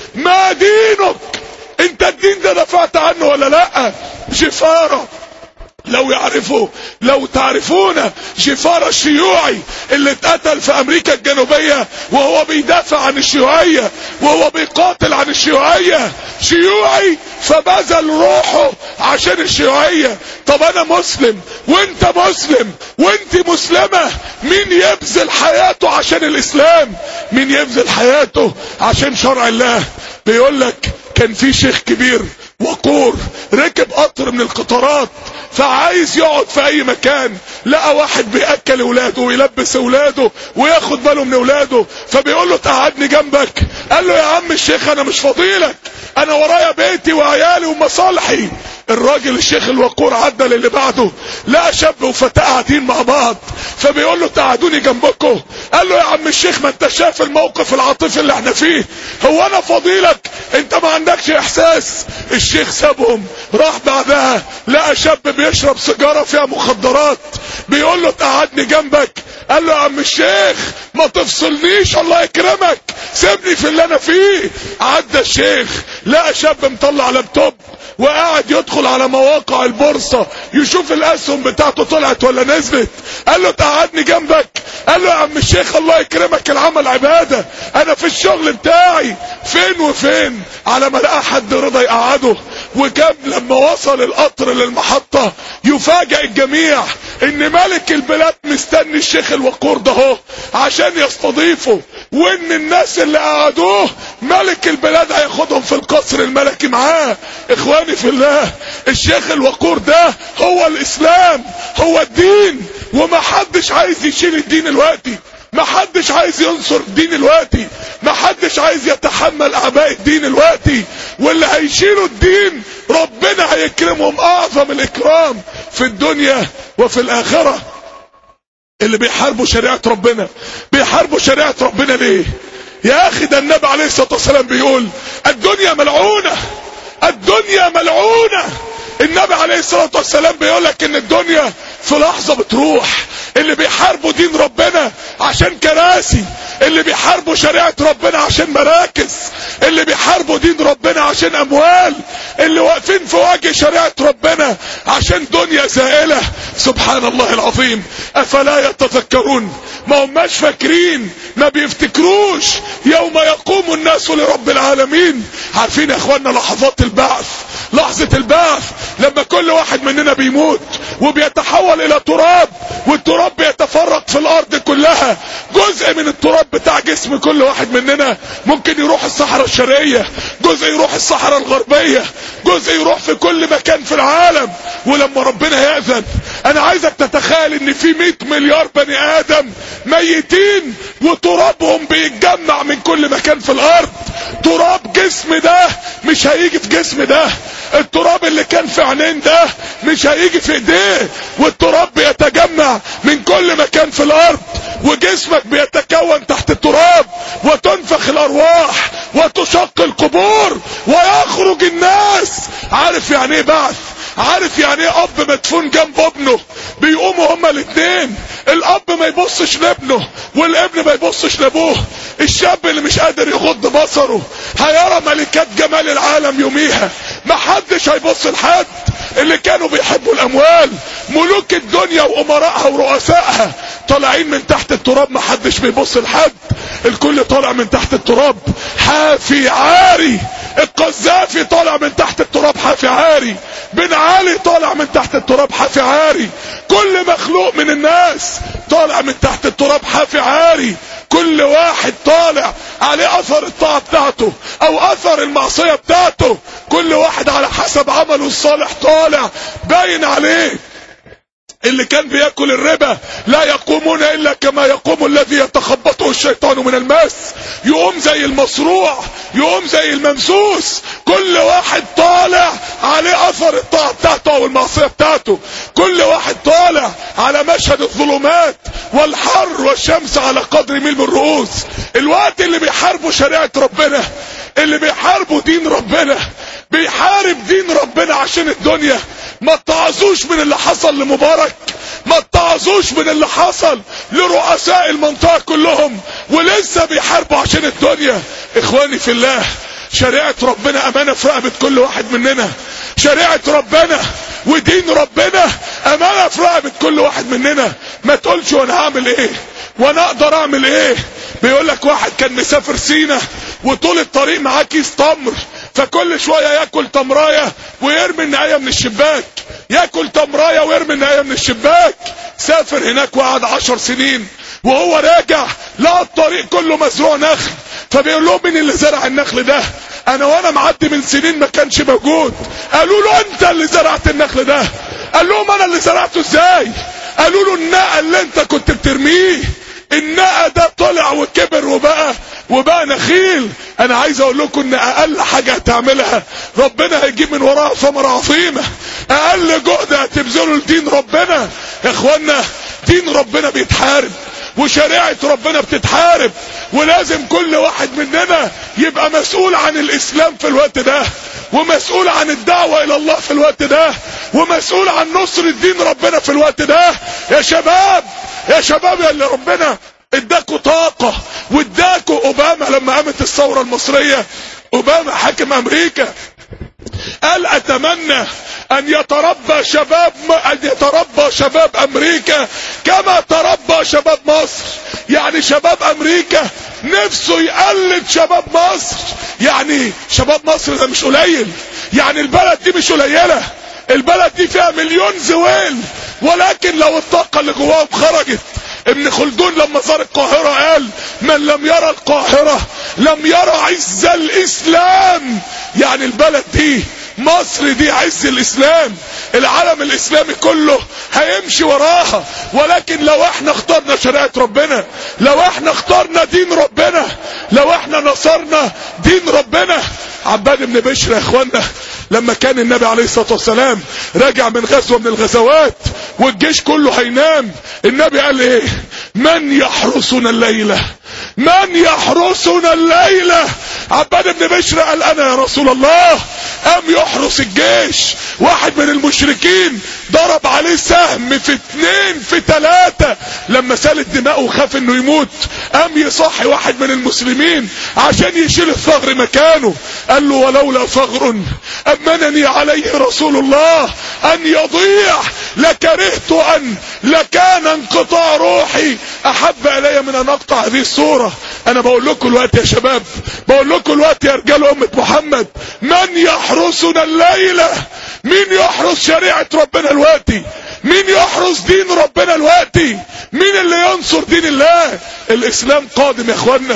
ما دينك انت الدين ده دفعت عنه ولا لا شفارة لو يعرفوا لو تعرفون جفار الشيوعي اللي اتقتل في امريكا الجنوبية وهو بيدافع عن الشيوعية وهو بيقاتل عن الشيوعية شيوعي فبذل روحه عشان الشيوعية طب انا مسلم وانت مسلم وانت مسلمة مين يبذل حياته عشان الاسلام مين يبذل حياته عشان شرع الله بيقول لك كان في شيخ كبير وقور ركب قطر من القطارات فعايز يقعد في اي مكان لقى واحد بياكل اولاده ويلبس اولاده وياخد باله من اولاده فبيقول له تقعدني جنبك قال له يا عم الشيخ انا مش فضيلك انا ورايا بيتي وعيالي ومصالحي الراجل الشيخ الوقور عدى للي بعده لقى شاب وفتاة قاعدين مع بعض فبيقول له تقعدوني جنبكم قال له يا عم الشيخ ما انت شايف الموقف العاطفي اللي احنا فيه هو انا فضيلك انت ما عندكش احساس الشيخ سابهم راح بعدها لقى شاب بيشرب سيجارة فيها مخدرات بيقول له تقعدني جنبك قال له يا عم الشيخ ما تفصلنيش الله يكرمك سيبني في اللي انا فيه عدى الشيخ لقى شاب مطلع لابتوب وقاعد يدخل على مواقع البورصة يشوف الاسهم بتاعته طلعت ولا نزلت قال له تقعدني جنبك قال له يا عم الشيخ الله يكرمك العمل عبادة انا في الشغل بتاعي فين وفين على ما لقى حد رضى يقعده وكان لما وصل القطر للمحطة يفاجئ الجميع ان ملك البلاد مستني الشيخ الوقور ده هو عشان يستضيفه وان الناس اللي قعدوه ملك البلاد هياخدهم في القصر الملكي معاه اخواني في الله الشيخ الوقور ده هو الاسلام هو الدين وما حدش عايز يشيل الدين الوقتي ما حدش عايز ينصر الدين الوقتي ما حدش عايز يتحمل اعباء الدين الوقتي واللي هيشيلوا الدين ربنا هيكرمهم اعظم الاكرام في الدنيا وفي الاخره اللي بيحاربوا شريعه ربنا بيحاربوا شريعه ربنا ليه يا اخي ده النبي عليه الصلاه والسلام بيقول الدنيا ملعونه الدنيا ملعونه النبي عليه الصلاه والسلام بيقول لك ان الدنيا في لحظه بتروح اللي بيحاربوا دين ربنا عشان كراسي اللي بيحاربوا شريعه ربنا عشان مراكز اللي بيحاربوا دين ربنا عشان اموال اللي واقفين في وجه شريعه ربنا عشان دنيا زائله سبحان الله العظيم افلا يتذكرون ما هماش فاكرين ما بيفتكروش يوم يقوم الناس لرب العالمين عارفين يا اخوانا لحظات البعث لحظة البعث لما كل واحد مننا بيموت وبيتحول الى تراب والتراب بيتفرق في الارض كلها جزء من التراب بتاع جسم كل واحد مننا ممكن يروح الصحراء الشرقية جزء يروح الصحراء الغربية جزء يروح في كل مكان في العالم ولما ربنا يأذن انا عايزك تتخيل ان في 100 مليار بني ادم ميتين وترابهم بيتجمع من كل مكان في الارض تراب جسم ده مش هيجي في جسم ده التراب اللي كان في عينين ده مش هيجي في ايديه والتراب بيتجمع من كل مكان في الارض وجسمك بيتكون تحت التراب وتنفخ الارواح وتشق القبور ويخرج الناس عارف يعني ايه بعث عارف يعني ايه اب مدفون جنب ابنه بيقوموا هما الاثنين الاب ما يبصش لابنه والابن ما يبصش لابوه الشاب اللي مش قادر يغض بصره هيرى ملكات جمال العالم يوميها ما حدش هيبص لحد اللي كانوا بيحبوا الاموال ملوك الدنيا وامراءها ورؤسائها طالعين من تحت التراب ما حدش بيبص لحد الكل طالع من تحت التراب حافي عاري القذافي طالع من تحت التراب حافي عاري بن علي طالع من تحت التراب حافي عاري كل مخلوق من الناس طالع من تحت التراب حافي عاري كل واحد طالع عليه اثر الطاعة بتاعته او اثر المعصية بتاعته كل واحد على حسب عمله الصالح طالع باين عليه اللي كان بياكل الربا لا يقومون الا كما يقوم الذي يتخبطه الشيطان من المس يقوم زي المصروع يقوم زي الممسوس كل واحد طالع عليه اثر الطاعه بتاعته او المعصيه بتاعته كل واحد طالع على مشهد الظلمات والحر والشمس على قدر ميل من الرؤوس الوقت اللي بيحاربوا شريعه ربنا اللي بيحاربوا دين ربنا بيحارب دين ربنا عشان الدنيا ما اتعظوش من اللي حصل لمبارك ما اتعظوش من اللي حصل لرؤساء المنطقة كلهم ولسه بيحاربوا عشان الدنيا اخواني في الله شريعة ربنا امانة في رقبة كل واحد مننا شريعة ربنا ودين ربنا امانة في رقبة كل واحد مننا ما تقولش وانا هعمل ايه وانا اقدر اعمل ايه بيقول لك واحد كان مسافر سينا وطول الطريق معاه كيس تمر فكل شوية ياكل تمراية ويرمي النهاية من الشباك ياكل تمراية ويرمي النهاية من الشباك سافر هناك وقعد عشر سنين وهو راجع لقى الطريق كله مزروع نخل فبيقول لهم مين اللي زرع النخل ده انا وانا معدي من سنين ما كانش موجود قالوا له انت اللي زرعت النخل ده قال لهم انا اللي زرعته ازاي قالوا له النقى اللي انت كنت بترميه النقى ده طلع وكبر وبقى وبقى نخيل انا عايز اقول لكم ان اقل حاجة هتعملها ربنا هيجيب من وراها ثمرة عظيمة اقل جهد هتبذله لدين ربنا يا اخوانا دين ربنا بيتحارب وشريعة ربنا بتتحارب ولازم كل واحد مننا يبقى مسؤول عن الاسلام في الوقت ده ومسؤول عن الدعوة الى الله في الوقت ده ومسؤول عن نصر الدين ربنا في الوقت ده يا شباب يا شباب يا اللي ربنا اداكوا طاقة واداكوا اوباما لما قامت الثورة المصرية اوباما حاكم امريكا قال اتمنى ان يتربى شباب ان يتربى شباب امريكا كما تربى شباب مصر يعني شباب امريكا نفسه يقلد شباب مصر يعني شباب مصر ده مش قليل يعني البلد دي مش قليله البلد دي فيها مليون زويل ولكن لو الطاقه اللي جواهم خرجت ابن خلدون لما زار القاهرة قال من لم يرى القاهرة لم يرى عز الاسلام يعني البلد دي مصر دي عز الاسلام العالم الاسلامي كله هيمشي وراها ولكن لو احنا اخترنا شريعة ربنا لو احنا اخترنا دين ربنا لو احنا نصرنا دين ربنا عباد بن بشر يا اخوانا لما كان النبي عليه الصلاة والسلام راجع من غزوة من الغزوات والجيش كله هينام النبي قال ايه من يحرسنا الليلة من يحرسنا الليلة عباد بن بشر قال انا يا رسول الله قام يحرس الجيش واحد من المشركين ضرب عليه سهم في اتنين في تلاتة لما سالت دماغه وخاف انه يموت قام يصحي واحد من المسلمين عشان يشيل الثغر مكانه قال له ولولا ثغر امنني عليه رسول الله ان يضيع لكرهت ان لكان انقطاع روحي احب الي من ان اقطع هذه الصورة انا بقول لكم الوقت يا شباب بقول لكم الوقت يا رجال امة محمد من يحرسنا الليلة مين يحرس شريعة ربنا الوقتي مين يحرس دين ربنا الوقتي مين اللي ينصر دين الله الاسلام قادم يا اخوانا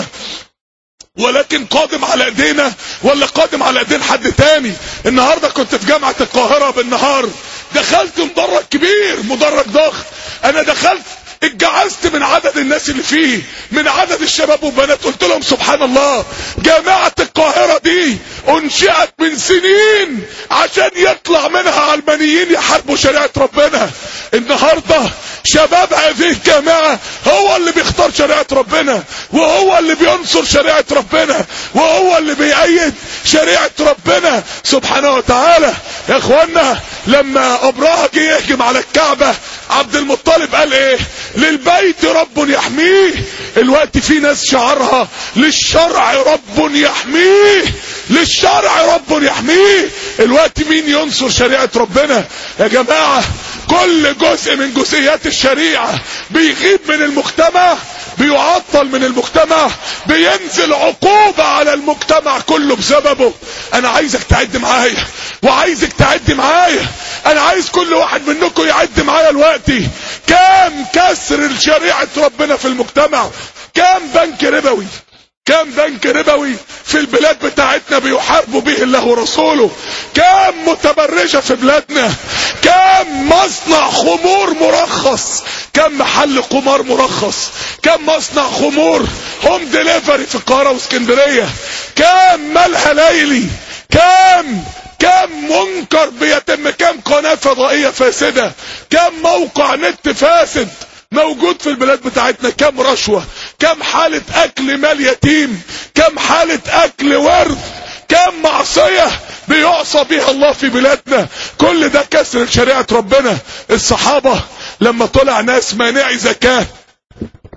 ولكن قادم على ايدينا ولا قادم على ايدين حد تاني النهاردة كنت في جامعة القاهرة بالنهار دخلت مدرج كبير مدرج ضخم انا دخلت اتجعزت من عدد الناس اللي فيه من عدد الشباب والبنات قلت لهم سبحان الله جامعة القاهرة دي انشئت من سنين عشان يطلع منها علمانيين يحاربوا شريعة ربنا النهاردة شباب هذه الجامعة هو اللي بيختار شريعة ربنا وهو اللي بينصر شريعة ربنا وهو اللي بيأيد شريعة ربنا سبحانه وتعالى يا اخوانا لما ابراهة جه يهجم على الكعبة عبد المطلب قال ايه للبيت رب يحميه الوقت في ناس شعارها للشرع رب يحميه للشرع رب يحميه الوقت مين ينصر شريعة ربنا يا جماعة كل جزء من جزئيات الشريعة بيغيب من المجتمع بيعطل من المجتمع بينزل عقوبة على المجتمع كله بسببه انا عايزك تعد معايا وعايزك تعد معايا انا عايز كل واحد منكم يعد معايا دلوقتي كام كسر لشريعة ربنا في المجتمع كام بنك ربوي كام بنك ربوي في البلاد بتاعتنا بيحاربوا به الله ورسوله كام متبرجة في بلادنا كام مصنع خمور مرخص كم محل قمار مرخص كم مصنع خمور هوم ديليفري في القاهرة واسكندرية كام ملهى ليلي كام كم منكر بيتم كم قناة فضائية فاسدة كم موقع نت فاسد موجود في البلاد بتاعتنا كم رشوة كم حالة اكل مال يتيم كم حالة اكل ورد كم معصية بيعصى بها الله في بلادنا كل ده كسر شريعة ربنا الصحابة لما طلع ناس مانعي زكاة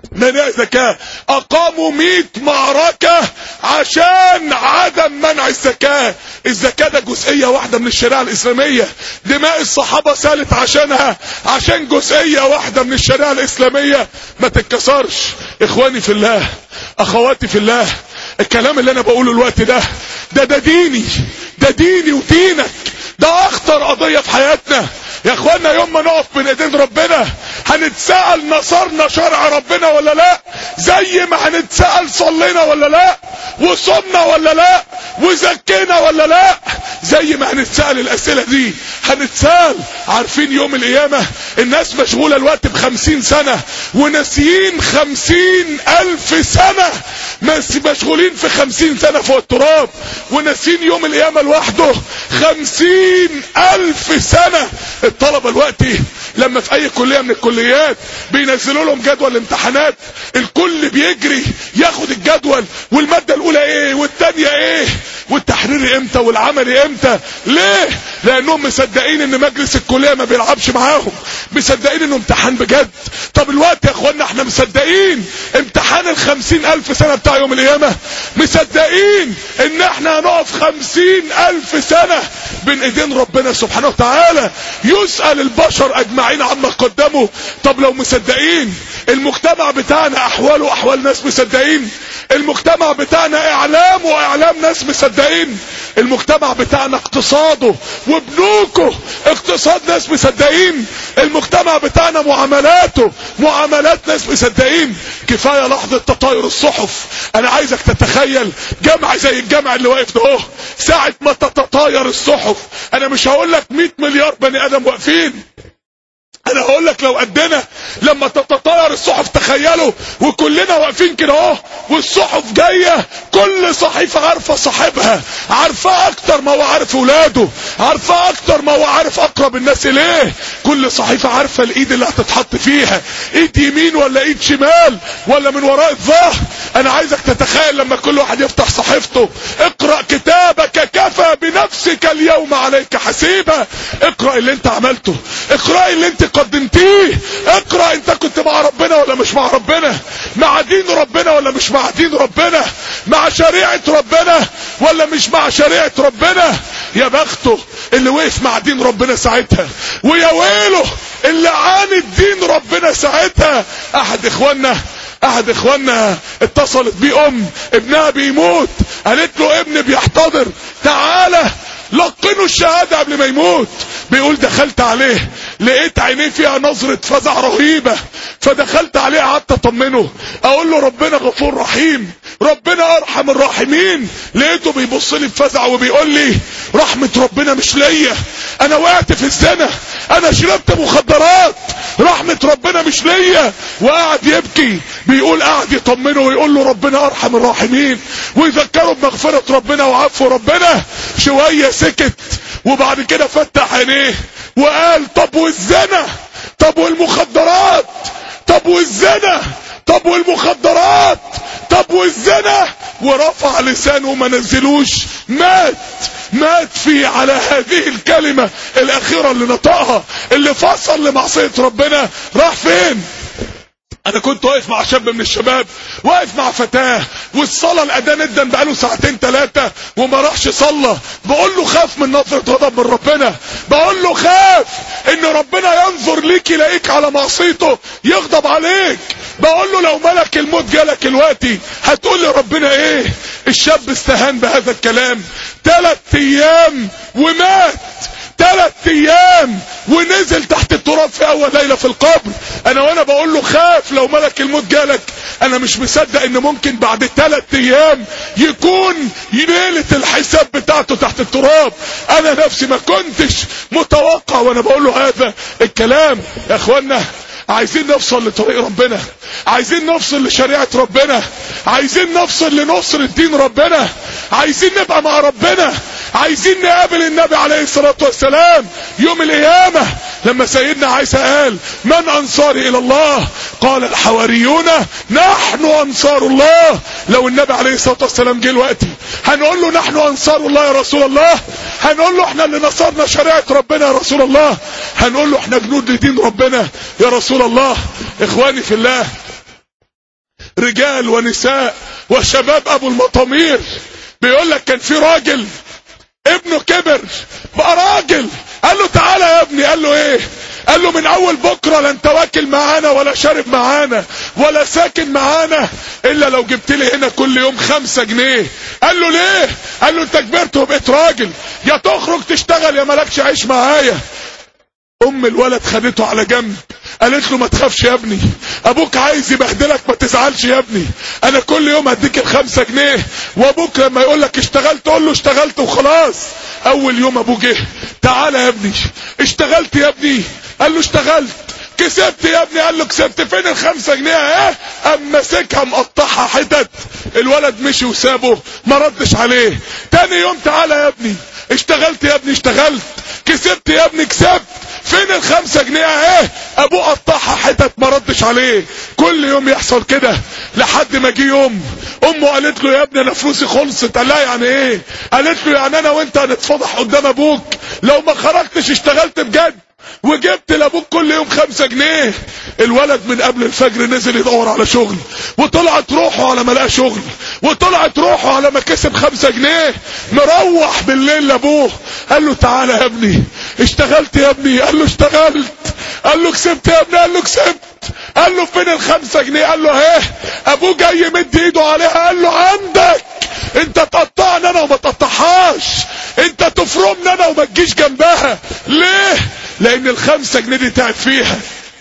منع زكاة اقاموا 100 معركة عشان عدم منع الزكاة الزكاة ده جزئية واحدة من الشريعة الاسلامية دماء الصحابة سالت عشانها عشان جزئية واحدة من الشريعة الاسلامية ما تتكسرش اخواني في الله اخواتي في الله الكلام اللي انا بقوله الوقت ده ده ده ديني ده ديني ودينك ده اخطر قضية في حياتنا يا اخوانا يوم ما نقف بين ايدين ربنا هنتسأل نصرنا شرع ربنا ولا لا زي ما هنتسأل صلينا ولا لا وصمنا ولا لا وزكينا ولا لا زي ما هنتسأل الاسئلة دي هنتسأل عارفين يوم القيامة الناس مشغولة الوقت بخمسين سنة وناسيين خمسين الف سنة بس مشغولين في خمسين سنة فوق التراب وناسيين يوم القيامة لوحده خمسين الف سنة الطلبة الوقت لما في اي كلية من الكليات بينزلوا لهم جدول امتحانات الكل بيجري ياخد الجدول والمادة الاولى ايه والتانية ايه والتحرير امتى والعمل امتى ليه لانهم مصدقين ان مجلس الكلية ما بيلعبش معاهم مصدقين انه امتحان بجد طب الوقت يا اخوانا احنا مصدقين امتحان الخمسين الف سنة بتاع يوم القيامة مصدقين ان احنا هنقف خمسين الف سنة بين ايدين ربنا سبحانه وتعالى يسأل البشر اجمعين عما قدموا طب لو مصدقين المجتمع بتاعنا احواله احوال ناس مصدقين المجتمع بتاعنا اعلامه اعلام ناس مصدقين المجتمع بتاعنا اقتصاده وبنوكه اقتصاد ناس مصدقين المجتمع بتاعنا معاملاته معاملات ناس مصدقين كفايه لحظه تطاير الصحف انا عايزك تتخيل جمع زي الجمع اللي واقف ده اهو ساعه ما تتطاير الصحف انا مش هقول لك 100 مليار بني ادم واقفين انا هقول لك لو قدنا لما تتطاير الصحف تخيلوا وكلنا واقفين كده اهو والصحف جايه كل صحيفه عارفه صاحبها عارفاه اكتر ما هو عارف ولاده عارفاه اكتر ما هو عارف اقرب الناس اليه كل صحيفه عارفه الايد اللي هتتحط فيها ايد يمين ولا ايد شمال ولا من وراء الظهر انا عايزك تتخيل لما كل واحد يفتح صحيفته اقرا كتابك كفى بنفسك اليوم عليك حسيبا اقرا اللي انت عملته اقرا اللي انت قدمتيه اقرا انت كنت مع ربنا ولا مش مع ربنا مع دين ربنا ولا مش مع دين ربنا مع شريعه ربنا ولا مش مع شريعه ربنا يا بخته اللي وقف مع دين ربنا ساعتها ويا ويله اللي عاند دين ربنا ساعتها احد اخواننا احد اخواننا اتصلت بيه ام ابنها بيموت قالت له ابني بيحتضر تعالى لقنوا الشهادة قبل ما يموت بيقول دخلت عليه لقيت عينيه فيها نظرة فزع رهيبة فدخلت عليه قعدت اطمنه اقول له ربنا غفور رحيم ربنا ارحم الراحمين لقيته بيبص لي بفزع وبيقول لي رحمة ربنا مش ليا انا وقعت في الزنا انا شربت مخدرات رحمة ربنا مش ليا وقعد يبكي بيقول قعد يطمنه ويقول له ربنا ارحم الراحمين ويذكره بمغفرة ربنا وعفو ربنا شوية سكت وبعد كده فتح عينيه وقال طب والزنا طب والمخدرات طب والزنا طب والمخدرات طب والزنا ورفع لسانه وما نزلوش مات مات في على هذه الكلمة الاخيرة اللي نطقها اللي فصل لمعصية ربنا راح فين انا كنت واقف مع شاب من الشباب واقف مع فتاه والصلاه الاذان ادن بقاله ساعتين ثلاثه وما راحش صلى بقول له خاف من نظره غضب من ربنا بقول له خاف ان ربنا ينظر ليك يلاقيك على معصيته يغضب عليك بقول له لو ملك الموت جالك دلوقتي هتقول لي ربنا ايه الشاب استهان بهذا الكلام ثلاث ايام ومات ثلاث ايام ونزل تحت التراب في اول ليله في القبر انا وانا بقول له خاف لو ملك الموت جالك انا مش مصدق ان ممكن بعد ثلاث ايام يكون ليله الحساب بتاعته تحت التراب انا نفسي ما كنتش متوقع وانا بقول له هذا الكلام يا اخوانا عايزين نوصل لطريق ربنا عايزين نوصل لشريعة ربنا عايزين نوصل لنصر الدين ربنا عايزين نبقى مع ربنا عايزين نقابل النبي عليه الصلاة والسلام يوم القيامة لما سيدنا عيسى قال من انصاري الى الله قال الحواريون نحن انصار الله لو النبي عليه الصلاة والسلام جه الوقت هنقول له نحن انصار الله يا رسول الله هنقول له احنا اللي نصرنا شريعة ربنا يا رسول الله هنقول له احنا جنود لدين ربنا يا رسول الله اخواني في الله رجال ونساء وشباب ابو المطامير بيقول لك كان في راجل ابنه كبر بقى راجل قال له تعالى يا ابني قال له ايه قال له من اول بكره لا انت واكل معانا ولا شارب معانا ولا ساكن معانا الا لو جبت لي هنا كل يوم خمسة جنيه قال له ليه قال له انت كبرت وبقيت راجل يا تخرج تشتغل يا مالكش عيش معايا ام الولد خدته على جنب قالت له ما تخافش يا ابني ابوك عايز يبهدلك ما تزعلش يا ابني انا كل يوم هديك الخمسة جنيه وابوك لما يقول لك اشتغلت قول له اشتغلت وخلاص اول يوم ابوه جه تعالى يا ابني اشتغلت يا ابني قال له اشتغلت كسبت يا ابني قال له كسبت فين الخمسة جنيه ايه اما ماسكها مقطعها حتت الولد مشي وسابه ما ردش عليه تاني يوم تعالى يا ابني اشتغلت يا ابني اشتغلت كسبت يا ابني كسبت فين الخمسة جنيه ايه ابوه قطعها حتت ما ردش عليه كل يوم يحصل كده لحد ما جه يوم امه قالت له يا ابني انا فلوسي خلصت قال لها يعني ايه قالت له يعني انا وانت هنتفضح قدام ابوك لو ما خرجتش اشتغلت بجد وجبت لابوك كل يوم خمسة جنيه الولد من قبل الفجر نزل يدور على شغل وطلعت روحه على ما لقى شغل وطلعت روحه على ما كسب خمسة جنيه مروح بالليل لابوه قال له تعالى يا ابني اشتغلت يا ابني قال له اشتغلت قال له كسبت يا ابني قال له كسبت قال له فين الخمسة جنيه قال له ايه ابوه جاي مد ايده عليها قال له عندك انت تقطعني انا وما تقطعهاش انت تفرمني انا وما تجيش جنبها ليه لان الخمسة جنيه دي تعب فيها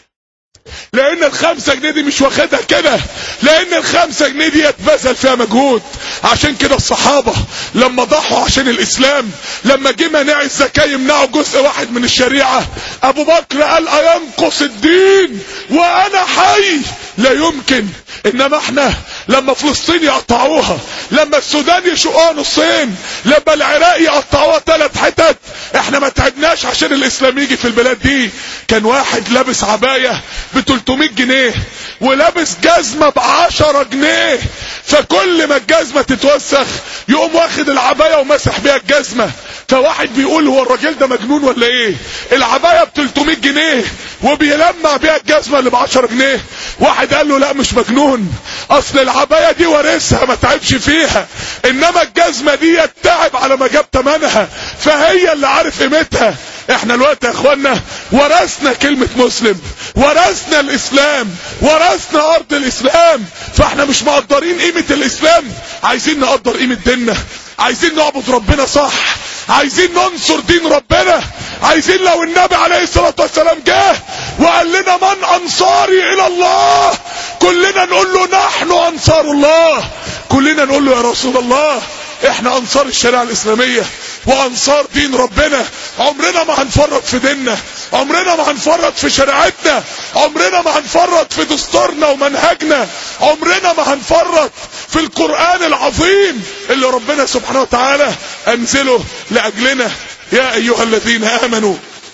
لان الخمسة جنيه دي مش واخدها كده لان الخمسة جنيه دي اتبذل فيها مجهود عشان كده الصحابة لما ضحوا عشان الاسلام لما جه مناع الزكاة يمنعوا جزء واحد من الشريعة ابو بكر قال اينقص الدين وانا حي لا يمكن انما احنا لما فلسطين يقطعوها لما السودان يشقوها نصين لما العراق يقطعوها ثلاث حتت احنا ما تعبناش عشان الاسلام يجي في البلاد دي كان واحد لابس عباية ب 300 جنيه ولابس جزمة ب 10 جنيه فكل ما الجزمة تتوسخ يقوم واخد العباية ومسح بيها الجزمة فواحد بيقول هو الراجل ده مجنون ولا ايه العباية ب 300 جنيه وبيلمع بيها الجزمة اللي ب 10 جنيه واحد قال له لا مش مجنون اصل العباية دي وارثها ما تعبش فيها انما الجزمة دي تعب على ما جاب تمنها فهي اللي عارف قيمتها احنا الوقت يا اخوانا ورثنا كلمة مسلم ورثنا الاسلام ورثنا ارض الاسلام فاحنا مش مقدرين قيمة الاسلام عايزين نقدر قيمة ديننا عايزين نعبد ربنا صح عايزين ننصر دين ربنا عايزين لو النبي عليه الصلاة والسلام جه وقال لنا من انصاري الى الله كلنا نقول له نحن انصار الله كلنا نقول له يا رسول الله احنا انصار الشريعة الاسلامية وانصار دين ربنا عمرنا ما هنفرط في ديننا عمرنا ما هنفرط في شريعتنا عمرنا ما هنفرط في دستورنا ومنهجنا عمرنا ما هنفرط في القرآن العظيم اللي ربنا سبحانه وتعالى انزله لاجلنا يا ايها الذين امنوا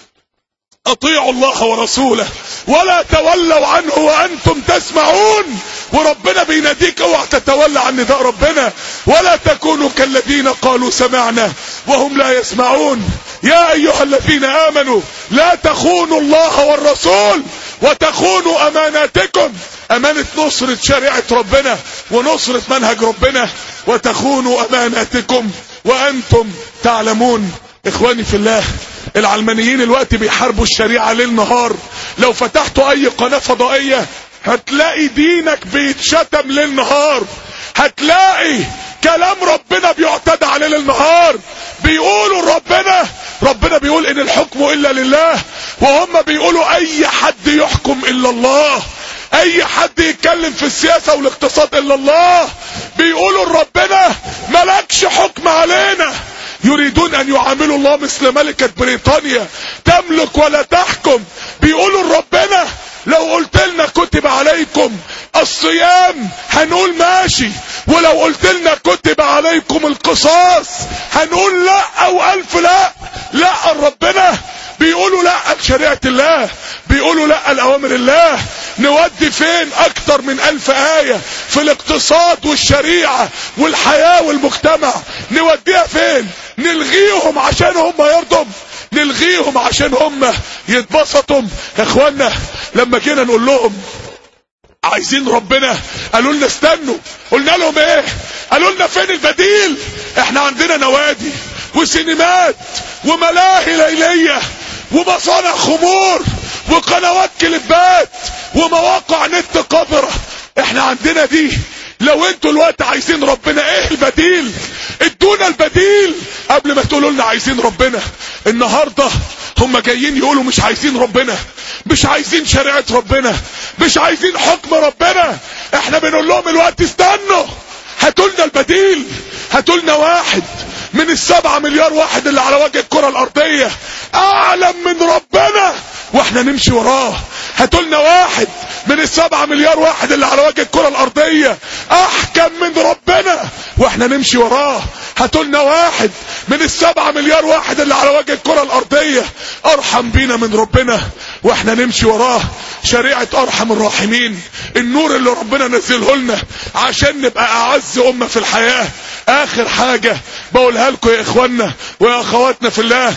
اطيعوا الله ورسوله ولا تولوا عنه وانتم تسمعون وربنا بيناديك اوعى تتولى عن نداء ربنا ولا تكونوا كالذين قالوا سمعنا وهم لا يسمعون يا ايها الذين امنوا لا تخونوا الله والرسول وتخونوا اماناتكم امانة نصرة شريعة ربنا ونصرة منهج ربنا وتخونوا اماناتكم وانتم تعلمون اخواني في الله العلمانيين الوقت بيحاربوا الشريعة ليل نهار لو فتحتوا اي قناة فضائية هتلاقي دينك بيتشتم ليل نهار هتلاقي كلام ربنا بيعتدى عليه ليل نهار بيقولوا ربنا ربنا بيقول ان الحكم الا لله وهم بيقولوا اي حد يحكم الا الله اي حد يتكلم في السياسة والاقتصاد الا الله بيقولوا ربنا ملكش حكم علينا يريدون ان يعاملوا الله مثل ملكة بريطانيا تملك ولا تحكم بيقولوا ربنا لو قلت لنا كتب عليكم الصيام هنقول ماشي ولو قلت لنا كتب عليكم القصاص هنقول لا او الف لا لا ربنا بيقولوا لا لشريعة الله بيقولوا لا لأوامر الله نودي فين اكتر من الف آية في الاقتصاد والشريعة والحياة والمجتمع نوديها فين نلغيهم عشان هم يرضوا نلغيهم عشان هم يتبسطوا يا اخوانا لما جينا نقول لهم عايزين ربنا قالوا لنا استنوا قلنا لهم ايه قالوا لنا فين البديل احنا عندنا نوادي وسينمات وملاهي ليليه ومصانع خمور وقنوات كليبات ومواقع نت قذرة احنا عندنا دي لو انتوا الوقت عايزين ربنا ايه البديل ادونا البديل قبل ما تقولوا لنا عايزين ربنا النهاردة هم جايين يقولوا مش عايزين ربنا مش عايزين شريعة ربنا مش عايزين حكم ربنا احنا بنقول لهم الوقت استنوا هاتوا لنا البديل هاتوا لنا واحد من السبعة مليار واحد اللي على وجه الكرة الارضية اعلم من ربنا واحنا نمشي وراه هاتوا لنا واحد من السبعة مليار واحد اللي على وجه الكرة الارضية احكم من ربنا واحنا نمشي وراه هاتوا لنا واحد من السبعة مليار واحد اللي على وجه الكرة الارضية ارحم بينا من ربنا واحنا نمشي وراه شريعة ارحم الراحمين النور اللي ربنا نزله لنا عشان نبقى اعز امة في الحياة اخر حاجة بقولها لكم يا اخوانا ويا اخواتنا في الله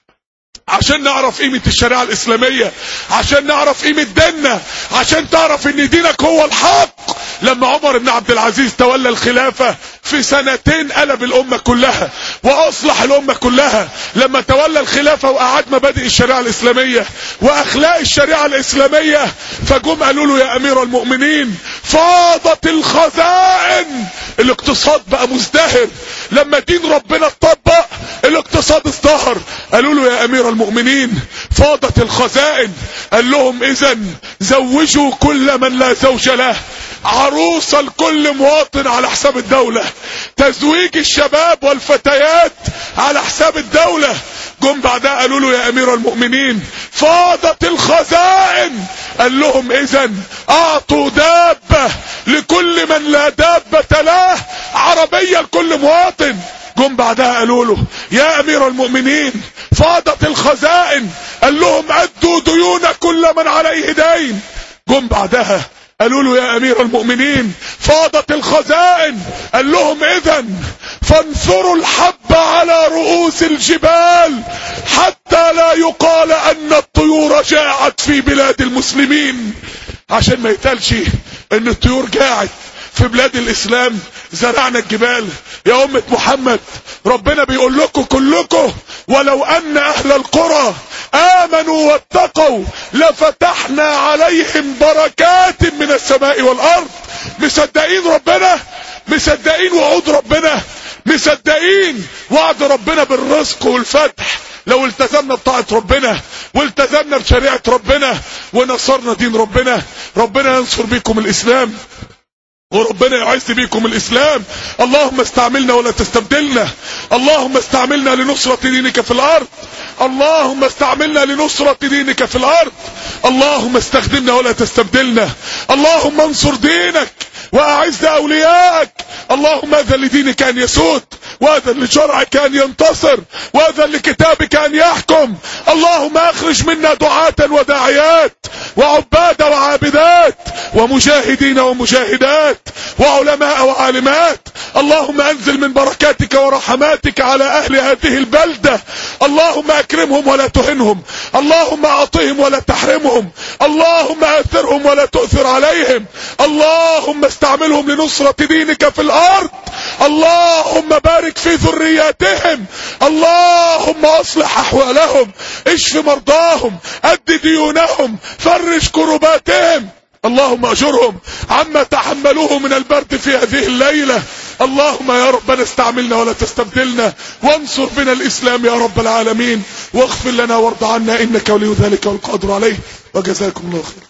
عشان نعرف قيمة الشريعة الإسلامية عشان نعرف قيمة ديننا عشان تعرف ان دينك هو الحق لما عمر بن عبد العزيز تولى الخلافة في سنتين قلب الأمة كلها وأصلح الأمة كلها لما تولى الخلافة وأعاد مبادئ الشريعة الإسلامية وأخلاق الشريعة الإسلامية فجم قالوا له يا أمير المؤمنين فاضت الخزائن الاقتصاد بقى مزدهر لما دين ربنا اتطبق الاقتصاد ازدهر قالوا له يا امير المؤمنين فاضت الخزائن قال لهم اذا زوجوا كل من لا زوج له عروسة لكل مواطن على حساب الدولة تزويج الشباب والفتيات على حساب الدولة جم بعدها قالوا له يا امير المؤمنين فاضت الخزائن قال لهم اذا اعطوا دابة لكل من لا دابة له عربية لكل مواطن جم بعدها قالوا له يا امير المؤمنين فاضت الخزائن قال لهم ادوا ديون كل من عليه دين جم بعدها قالوا له يا امير المؤمنين فاضت الخزائن قال لهم اذا فانثروا الحب على رؤوس الجبال حتى لا يقال ان الطيور جاعت في بلاد المسلمين عشان ما يتقالش ان الطيور جاعت في بلاد الاسلام زرعنا الجبال يا امة محمد ربنا بيقول لكم كلكم ولو ان اهل القرى امنوا واتقوا لفتحنا عليهم بركات من السماء والارض مصدقين ربنا مصدقين وعود ربنا مصدقين وعد ربنا بالرزق والفتح لو التزمنا بطاعة ربنا والتزمنا بشريعة ربنا ونصرنا دين ربنا ربنا ينصر بكم الاسلام وربنا يعز بيكم الاسلام اللهم استعملنا ولا تستبدلنا اللهم استعملنا لنصرة دينك في الارض اللهم استعملنا لنصرة دينك في الارض اللهم استخدمنا ولا تستبدلنا اللهم انصر دينك واعز اوليائك اللهم اذن لدينك ان يسود واذن لشرعك ان ينتصر واذن لكتابك ان يحكم اللهم اخرج منا دعاة وداعيات وعباد وعابدات ومجاهدين ومجاهدات وعلماء وعالمات اللهم انزل من بركاتك ورحماتك على اهل هذه البلدة اللهم اكرمهم ولا تهنهم اللهم اعطهم ولا تحرمهم اللهم اثرهم ولا تؤثر عليهم اللهم استعملهم لنصرة دينك في الارض اللهم بارك في ذرياتهم اللهم اصلح احوالهم اشف مرضاهم اد ديونهم فرج كرباتهم اللهم اجرهم عما تحملوه من البرد في هذه الليلة اللهم يا ربنا استعملنا ولا تستبدلنا وانصر بنا الاسلام يا رب العالمين واغفر لنا وارض عنا انك ولي ذلك والقادر عليه وجزاكم الله خير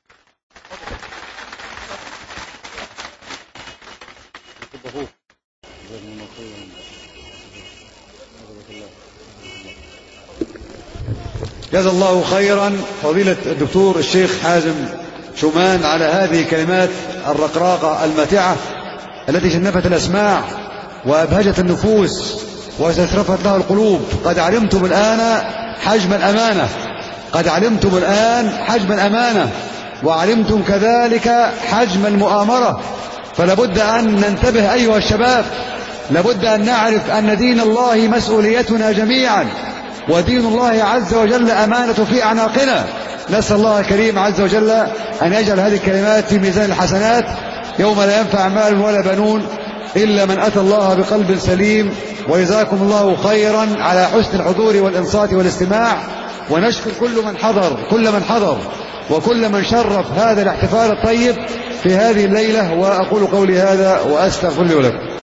جزا الله خيرا فضيلة الدكتور الشيخ حازم شومان على هذه الكلمات الرقراقة الماتعة التي شنفت الأسماع وأبهجت النفوس واستشرفت لها القلوب قد علمتم الآن حجم الأمانة قد علمتم الآن حجم الأمانة وعلمتم كذلك حجم المؤامرة فلابد أن ننتبه أيها الشباب لابد أن نعرف أن دين الله مسؤوليتنا جميعا ودين الله عز وجل أمانة في أعناقنا نسأل الله الكريم عز وجل أن يجعل هذه الكلمات في ميزان الحسنات يوم لا ينفع مال ولا بنون إلا من أتى الله بقلب سليم وجزاكم الله خيرا على حسن الحضور والإنصات والاستماع ونشكر كل من حضر كل من حضر وكل من شرف هذا الاحتفال الطيب في هذه الليلة وأقول قولي هذا وأستغفر لي ولكم